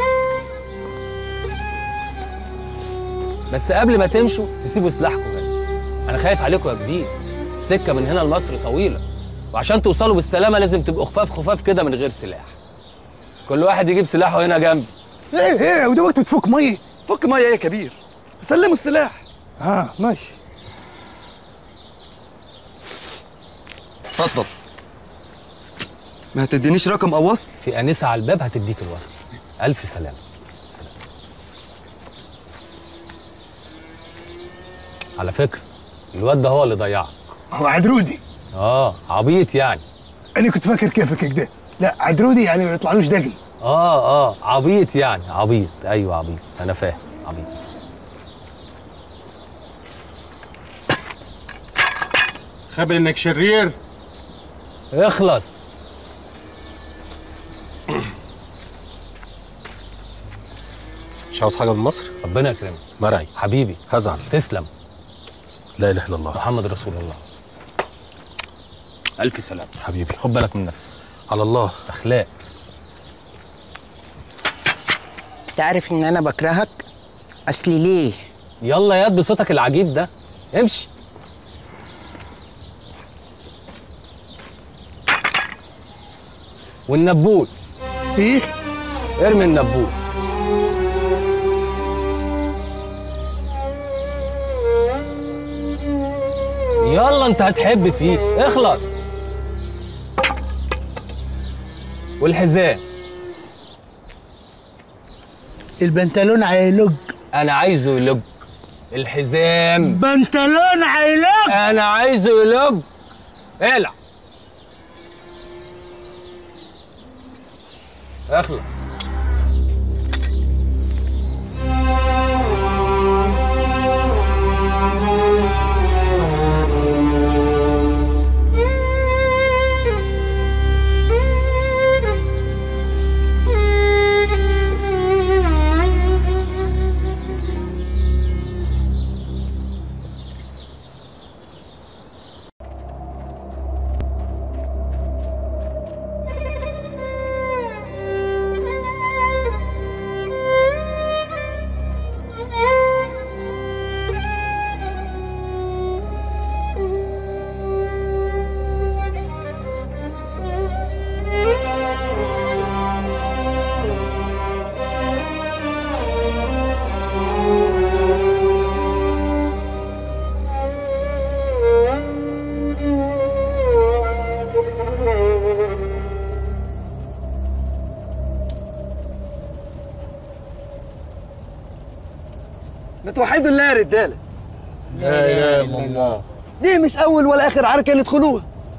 بس قبل ما تمشوا تسيبوا سلاحكم هنا انا خايف عليكم يا كبير السكه من هنا لمصر طويله وعشان توصلوا بالسلامه لازم تبقوا خفاف خفاف كده من غير سلاح كل واحد يجيب سلاحه هنا جنبي ايه ايه وده وقت تفك ميه فك ميه يا كبير سلموا السلاح اه ماشي اتفضل ما هتدينيش رقم او وصل في انسه على الباب هتديك الوصل الف سلامه على فكره الواد ده هو اللي ضيعك هو عدرودي اه عبيط يعني انا كنت فاكر كيفك كده لا عدرودي يعني ما يطلعلوش دقن اه اه عبيط يعني عبيط ايوه عبيط انا فاهم عبيط خبر انك شرير اخلص مش عاوز حاجه من مصر ربنا يكرمك مرعي حبيبي هزعل تسلم لا اله الا الله محمد رسول الله الف سلام حبيبي خد بالك من نفسك على الله اخلاق تعرف ان انا بكرهك اصلي ليه يلا ياد بصوتك العجيب ده امشي والنبول ايه ارمي النبول يلا انت هتحب فيه اخلص والحزام البنطلون هيلج انا عايزه يلج الحزام بنطلون هيلج انا عايزه يلج العب اخلص ما توحدوا الله يا رجاله لا اله الا الله دي مش اول ولا اخر عركه ندخلوها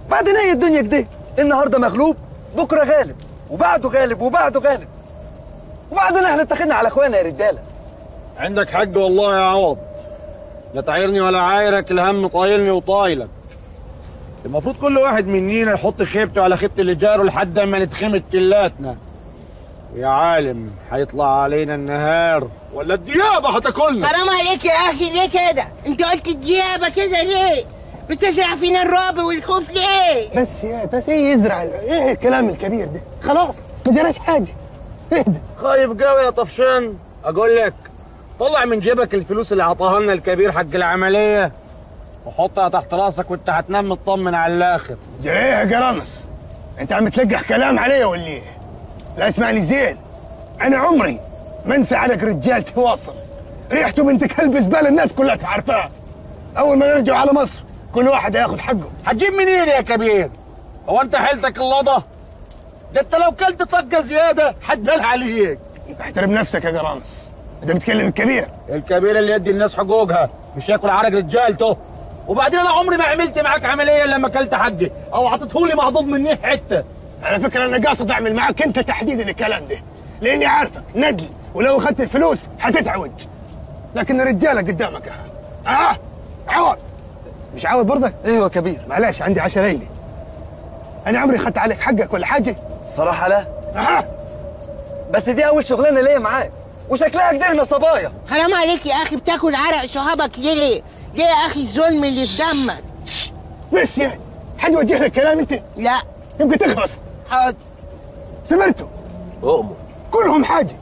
بعدين هي الدنيا كده النهارده مغلوب بكره غالب وبعده غالب وبعده غالب وبعدين احنا اتخذنا على اخوانا يا رجاله عندك حق والله يا عوض لا تعايرني ولا عايرك الهم طايلني وطايلك المفروض كل واحد مننا يحط خيبته على خيبة اللي جاره لحد ما نتخمد كلاتنا يا عالم هيطلع علينا النهار ولا الديابة هتاكلنا حرام عليك يا اخي ليه كده انت قلت الديابه كده ليه بتزرع فينا الرعب والخوف ليه بس يا بس ايه يزرع ال- ايه الكلام الكبير ده خلاص ما جراش حاجه اهدى خايف قوي يا طفشان اقول لك طلع من جيبك الفلوس اللي عطاها لنا الكبير حق العمليه وحطها تحت راسك وانت هتنام مطمن على الاخر جريه يا جرانس انت عم تلقح كلام علي ولا ايه؟ لا اسمعني زين انا عمري ما انسى عليك رجال تواصل ريحته بنت كلب زباله الناس كلها تعرفها اول ما نرجع على مصر كل واحد هياخد حقه هتجيب منين يا كبير هو انت حيلتك اللضه ده انت لو كلت طقه زياده حتبلها عليك احترم نفسك يا جرانس انت بتكلم الكبير الكبير اللي يدي الناس حقوقها مش ياكل عرق رجالته وبعدين انا عمري ما عملت معاك عمليه الا لما اكلت حقي او عطيتهولي معضوض مني حته على فكره انا قاصد اعمل معاك انت تحديدا الكلام ده لاني عارفك ندل ولو اخذت الفلوس هتتعوج لكن رجاله قدامك اه اه عوض مش عوض برضك؟ ايوه كبير معلش عندي عشاء ليلي انا عمري اخذت عليك حقك ولا حاجه صراحه لا اها بس دي اول شغلانه ليا معاك وشكلها كده نصبايا حرام عليك يا اخي بتاكل عرق صحابك ليه ليه يا اخي الظلم اللي في دمك بس يعني حد وجه لك كلام انت؟ لا يمكن تخرس حاضر سمرتوا أؤمر كلهم حاجه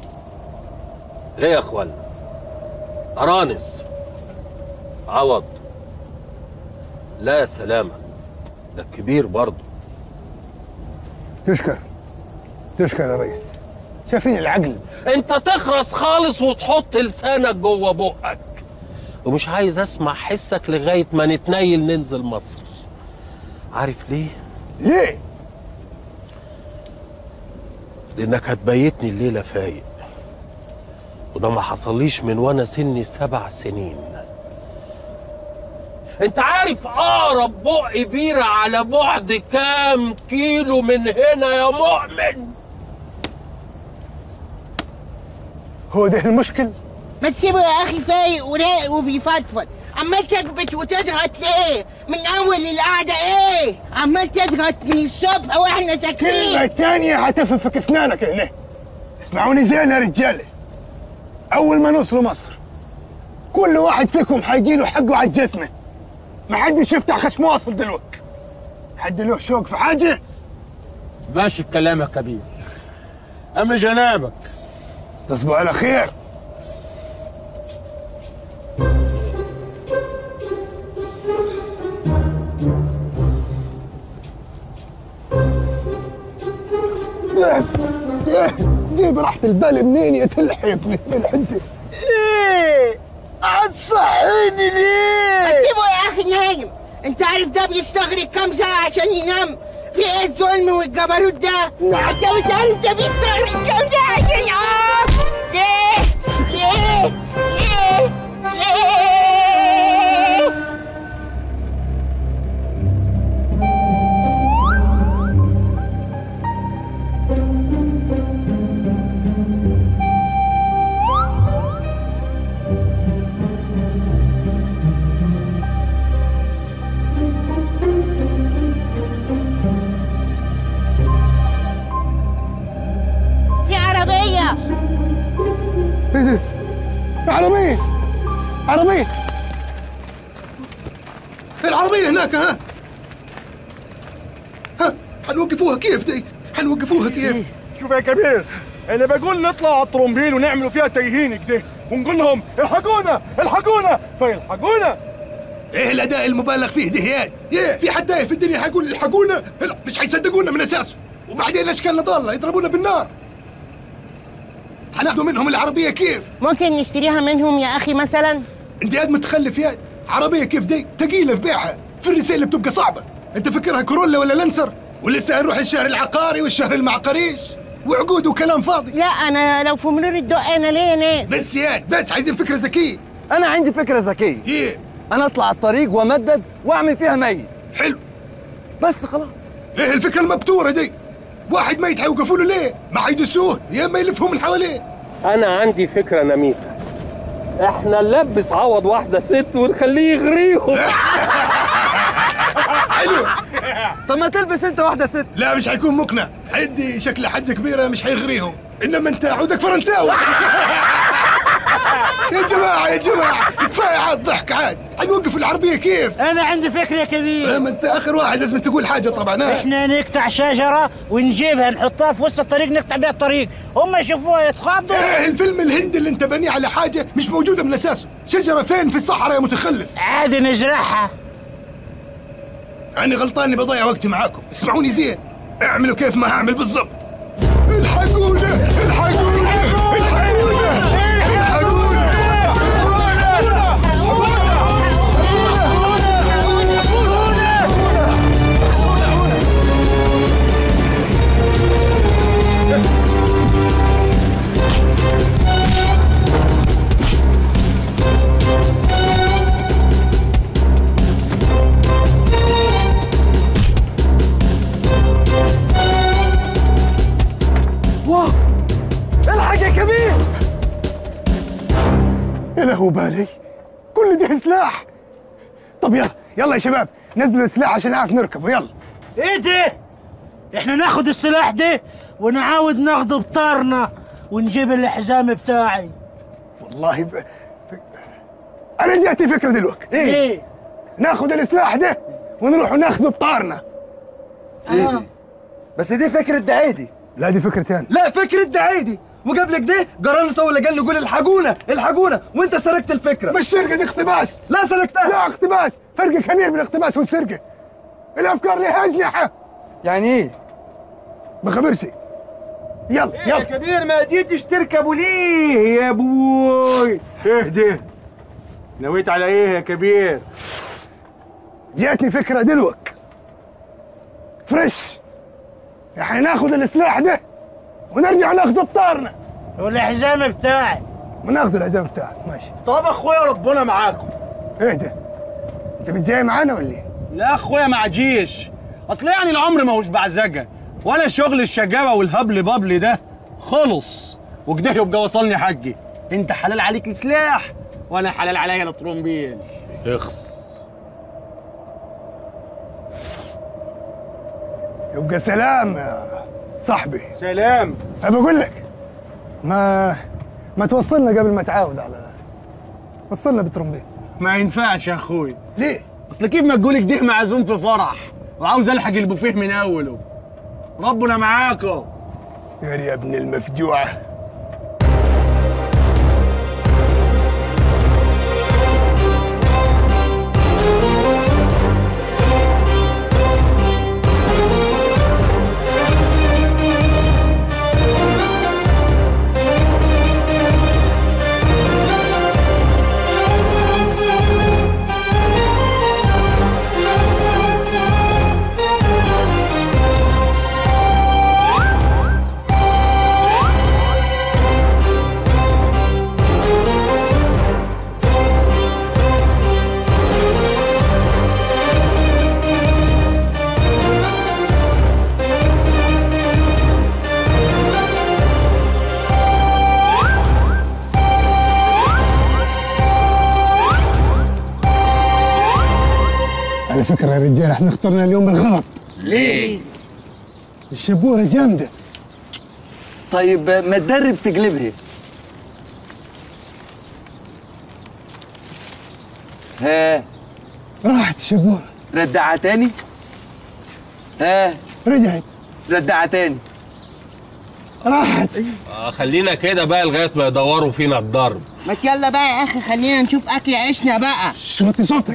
ايه يا اخوانا ارانس عوض لا يا سلامة ده الكبير برضه تشكر تشكر يا ريس شايفين العقل انت تخرس خالص وتحط لسانك جوه بقك ومش عايز اسمع حسك لغايه ما نتنيل ننزل مصر عارف ليه ليه لانك هتبيتني الليله فايق وده ما حصليش من وانا سني سبع سنين انت عارف اقرب بق بيرة على بعد كام كيلو من هنا يا مؤمن هو ده المشكل ما تسيبه يا اخي فايق ورايق وبيفضفض عمال تكبت وتضغط ليه من اول القعده ايه عمال تضغط من الصبح واحنا كلمة ساكتين تانية هتفك اسنانك هنا اسمعوني زين يا رجالة أول ما نوصلوا مصر كل واحد فيكم هيجيله حقه على جسمه ما حدش يفتح خشم واصل دلوقتي حد له شوق في حاجة ماشي الكلام يا كبير أم جنابك تصبحوا على خير جيب راحة البال منين يا تلحي يا ابن الحنتي ايه هتصحيني ليه سيبه يا اخي نايم انت عارف ده بيستغرق كام ساعه عشان ينام في ايه الظلم والجبروت ده انت مش عارف ده بيستغرق كام ساعه عشان ينام ليه ليه ليه ليه في عربيه ايه ده؟ عربية عربية العربية هناك ها ها حنوقفوها كيف دي حنوقفوها كيف شوف يا كبير انا بقول نطلع على الطرومبيل ونعملوا فيها تيهين كده ونقول لهم الحقونا الحقونا فيلحقونا ايه الاداء المبالغ فيه دهيات ايه في حد تايه في الدنيا حيقول الحقونا لا مش حيصدقونا من اساسه وبعدين اشكالنا ضاله يضربونا بالنار حناخدوا منهم العربيه كيف ممكن نشتريها منهم يا اخي مثلا انت قاعد متخلف يا عربيه كيف دي ثقيله في بيعها في الرسائل بتبقى صعبه انت فكرها كورولا ولا لانسر ولسه هنروح الشهر العقاري والشهر المعقريش وعقود وكلام فاضي لا انا لو في مرور الدق انا ليا ناس بس ياد بس عايزين فكره ذكيه انا عندي فكره ذكيه ايه انا اطلع على الطريق وامدد واعمل فيها ميت حلو بس خلاص ايه الفكره المبتوره دي واحد ميت هيوقفوا له ليه ما حيدسوه يا اما يلفهم من حواليه انا عندي فكره نميسه احنا نلبس عوض واحده ست ونخليه يغريهم حلو طب ما تلبس انت واحده ست لا مش حيكون مقنع حيدي شكل حجه كبيره مش حيغريهم انما انت عودك فرنساوي يا جماعه يا جماعه كفايه عاد ضحك عاد حنوقف العربيه كيف انا عندي فكره كبيره ما انت اخر واحد لازم تقول حاجه طبعا ها احنا نقطع شجره ونجيبها نحطها في وسط الطريق نقطع بيها الطريق هم يشوفوها يتخضوا ايه الفيلم الهندي اللي انت بنيه على حاجه مش موجوده من اساسه شجره فين في الصحراء يا متخلف عادي نزرعها انا غلطان اني بضيع وقتي معاكم اسمعوني زين اعملوا كيف ما هعمل بالضبط الحقونا الحقونا الحقونا واو الحق يا كبير يا له بالي كل ده سلاح طب يلا يلا يا شباب نزلوا السلاح عشان نعرف نركبه يلا ايه ده احنا ناخد السلاح ده ونعاود ناخده بطارنا ونجيب الحزام بتاعي والله ب... ب... انا جاتني فكره دلوقتي ايه ناخد السلاح ده ونروح ناخده بطارنا ايه بس دي فكره دعيدي لا دي فكره تاني لا فكره دعيدي وقبل كده جرالنا سوى اللي قال له قول الحقونا الحقونا وانت سرقت الفكره مش سرقه دي اقتباس لا سرقتها لا اقتباس فرق كبير بين الاقتباس والسرقه الافكار لها اجنحه يعني ايه ما خبرش يلا يا يلا كبير ما جيتش تركبوا ليه يا ابوي اهدى نويت على ايه يا كبير جاتني فكره دلوك فريش احنا ناخد السلاح ده ونرجع ناخده بطارنا والحزام بتاعي وناخد الحزام بتاعك ماشي طب اخويا ربنا معاكم ايه ده انت بتجاي معانا ولا ايه لا اخويا ما عجيش اصل يعني العمر ما هوش بعزقه وانا شغل الشجاوه والهبل بابل ده خلص وكده يبقى وصلني حقي انت حلال عليك السلاح وانا حلال عليا الترومبيل اخس يبقى سلام يا صاحبي سلام أنا بقول لك ما ما توصلنا قبل ما تعاود على وصلنا بالترومبيل ما ينفعش يا اخوي ليه اصل كيف ما تقول كده معزوم في فرح وعاوز الحق البوفيه من اوله ربنا معاكم يا ابن المفجوعه على فكره يا رجال احنا اخترنا اليوم بالغلط ليه الشبوره جامده طيب ما تدرب تقلبها ها راحت الشبوره ردعها تاني ها رجعت ردعها تاني راحت آه خلينا كده بقى لغايه ما يدوروا فينا الضرب ما يلا بقى يا اخي خلينا نشوف اكل عيشنا بقى صوتي صوتك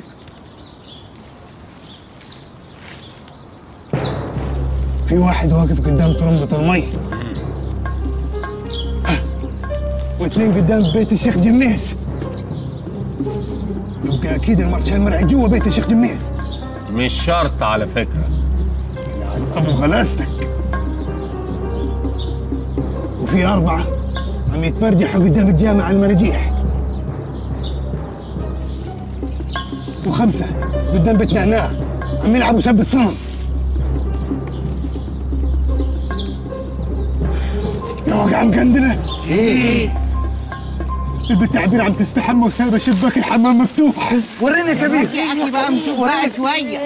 في واحد واقف قدام طرمبة المي واثنين قدام بيت الشيخ جميس يبقى اكيد المرشال مرعي جوا بيت الشيخ جميس مش شرط على فكره ابو غلاستك وفي اربعه عم يتمرجحوا قدام الجامع على المراجيح وخمسه قدام بيت نعناع عم يلعبوا سب الصنم واقعة مقندلة ايه البنت عبير عم تستحمى وسايبة شباك الحمام مفتوح وريني يا كبير يا اخي بقى مشوف بقى شويه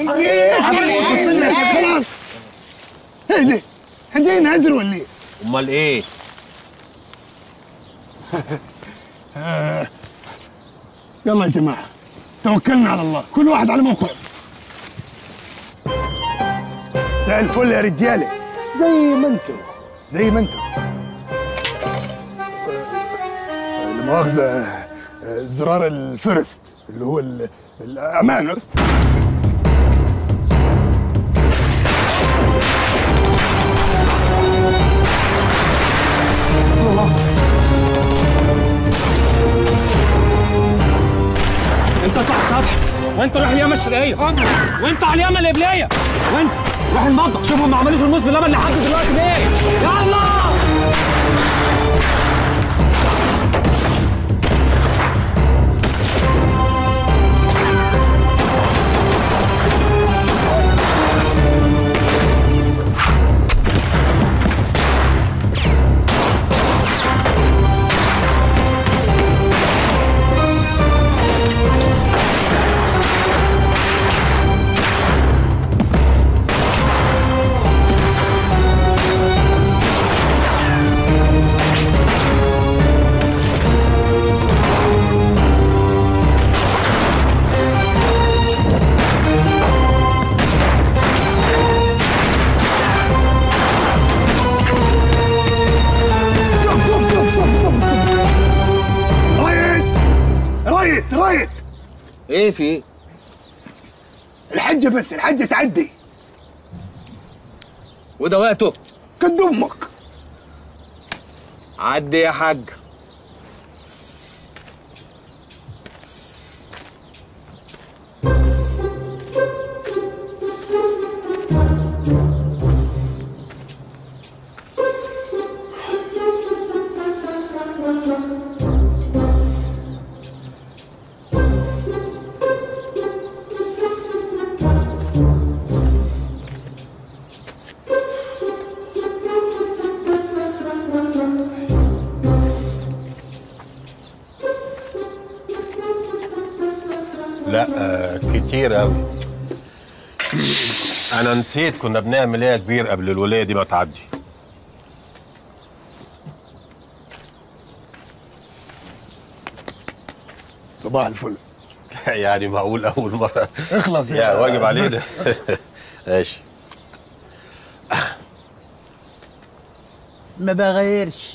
خلاص ايه ده؟ احنا جايين نهزر ولا ايه؟ امال ايه آه. يلا يا جماعة توكلنا على الله كل واحد على موقعه مساء الفل يا رجاله زي ما انتم زي ما انتم لا مؤاخذة آه، زرار الفرست اللي هو ال- الأمان انت اطلع السطح وانت روح اليمه الشرقيه وانت على اليمه القبليه وانت روح المطبخ شوفهم ما عملوش الموز باللبن لحد دلوقتي ليه يلا ستوب ستوب ستوب ستوب ستوب ستوب رايت رايت رايت ايه في ايه؟ الحجة بس الحجة تعدي وده وقته قد امك عدي يا حاج لا آه كتير قوي انا نسيت كنا بنعمل ايه يا كبير قبل الولايه دي ما تعدي صباح الفل يعني معقول اول مره اخلص يا واجب علينا ماشي ما بغيرش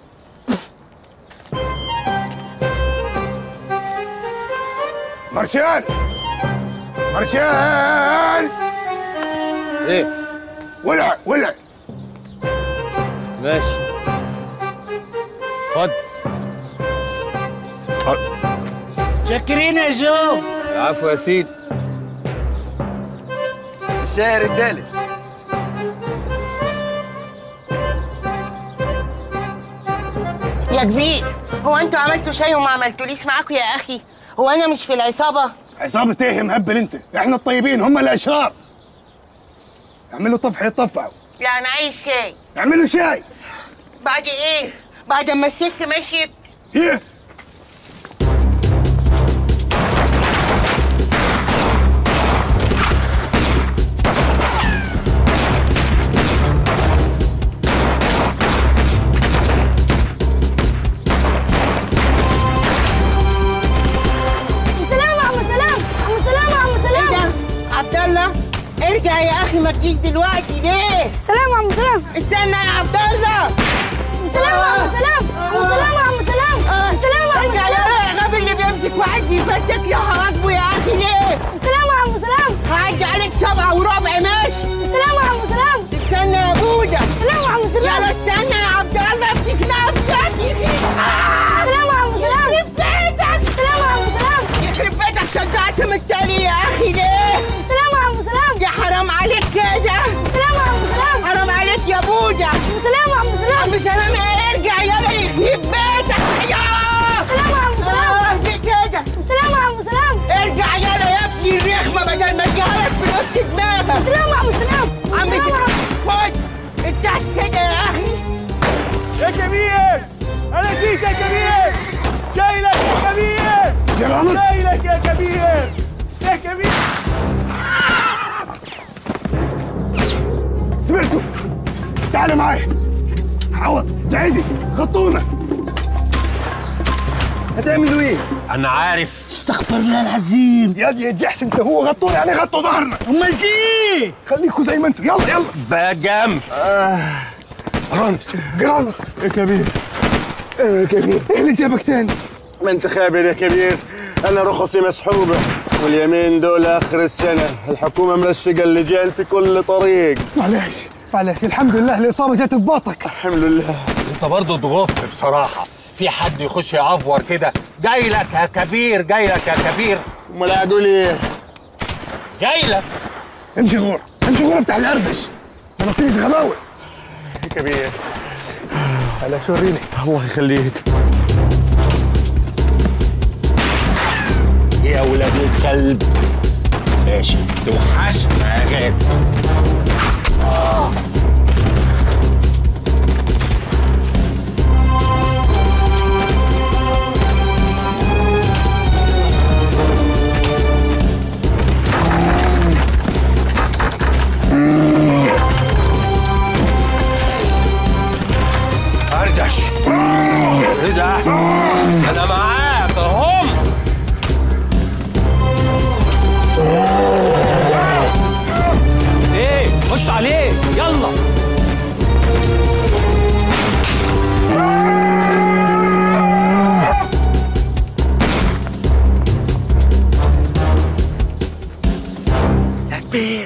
مرشان مرشان ايه ولع ولع ماشي خد شاكرين يا جو العفو يا سيدي الشاي يا رجاله يا كبير هو انتوا عملتوا شاي وما عملتوليش معاكوا يا اخي هو انا مش في العصابه عصابة ايه يا مهبل انت احنا الطيبين هم الاشرار اعملوا طفح يطفعوا لا انا عايز شاي اعملوا شاي بعد ايه بعد ما الست مشيت ايه سلام يا عم سلام عم سلام يا عم سلام عبد الله ارجع يا اخي ما تجيش دلوقتي ليه سلام يا عم سلام استنى يا عبد الله سلام يا عم سلام عم سلام يا عم سلام سلام يا عم ارجع يا الغبي اللي بيمسك واحد بيفتك يا هواجبه يا اخي ليه سلام يا عم سلام هعدي عليك سبعة وربع ماشي سلام يا عم سلام استنى يا بودة سلام يا عم سلام يلا استنى يا عبد الله امسك نفسك سلام يا عم سلام يخرب بيتك سلام يا عم سلام يخرب بيتك صدقت من التاني يا اخي ليه سلام يا عم سلام يا حرام عليك كده سلام يا عم سلام حرام عليك يا بودة سلام يا عم سلام عم سلام ارجع يلا يخرب بيتك يا سلام يا عم سلام آه، دي كده سلام يا عم سلام ارجع يلا يا ابني الرخمة بدل ما تجعلك في نص دماغك سلام يا عم سلام عم سلام يا عم خد انت كده يا اخي يا جميل جرانس جاي لك يا كبير يا كبير سمعتوا تعالوا معي عوض تعيدي غطونا هتعملوا ايه؟ انا عارف استغفر الله العظيم يا يا جحش انت هو غطونا يعني غطوا ظهرنا امال في ايه؟ خليكوا زي ما انتوا يلا يلا بقى جنب جرانس جرانس يا كبير يا كبير ايه اللي جابك تاني؟ ما انت خابر يا كبير انا رخصي مسحوبه واليمين دول اخر السنه الحكومه مرشقه اللجان في كل طريق معلش معلش الحمد لله الاصابه جت في باطك الحمد لله انت برضه تغف بصراحه في حد يخش يعفور كده جاي لك يا كبير جاي لك يا كبير امال اقول ايه جاي لك امشي غور امشي غور افتح الاربش ما نصيبش غباوه يا كبير هلا شو وريني الله يخليك يا ولاد الكلب ماشي توحشنا يا غالي ارجعش ايه ده؟ انا معاك اهم ايه خش عليه يلا يا كبير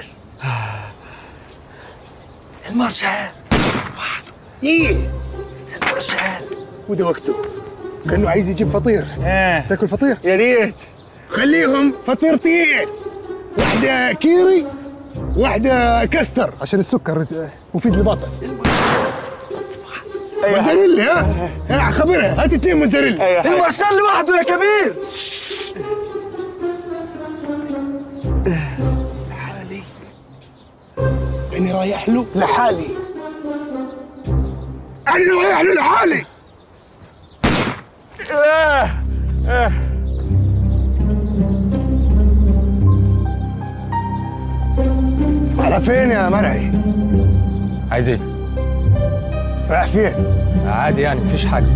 المارشال وحده ايه المارشال وده وقته كانه عايز يجيب فطير آه. تاكل فطير يا ريت خليهم فطيرتين واحدة كيري واحدة كستر عشان السكر مفيد للبطن موزاريلا ها ها خبرها هات اثنين موزاريلا المارشال لوحده يا كبير لحالي اني رايح له لحالي انا رايح له لحالي آه. آه. على فين يا مرعي عايز ايه؟ رايح فين عادي يعني مفيش حاجه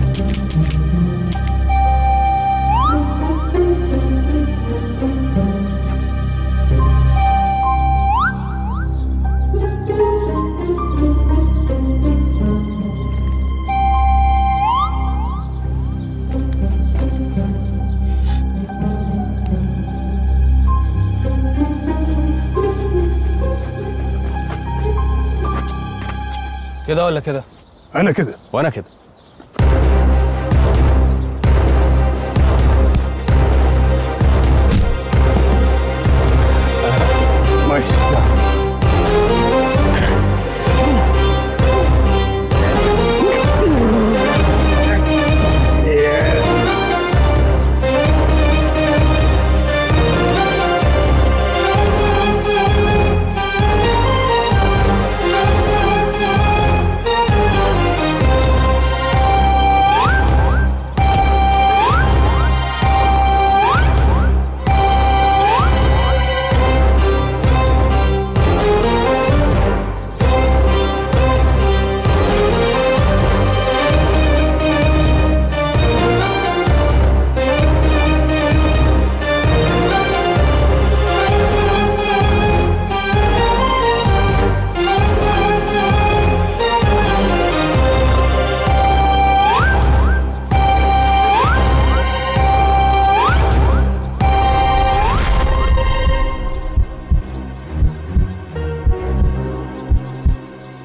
كده ولا كده؟ انا كده وانا كده ماشي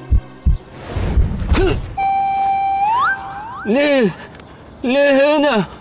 ليه؟ ليه هنا؟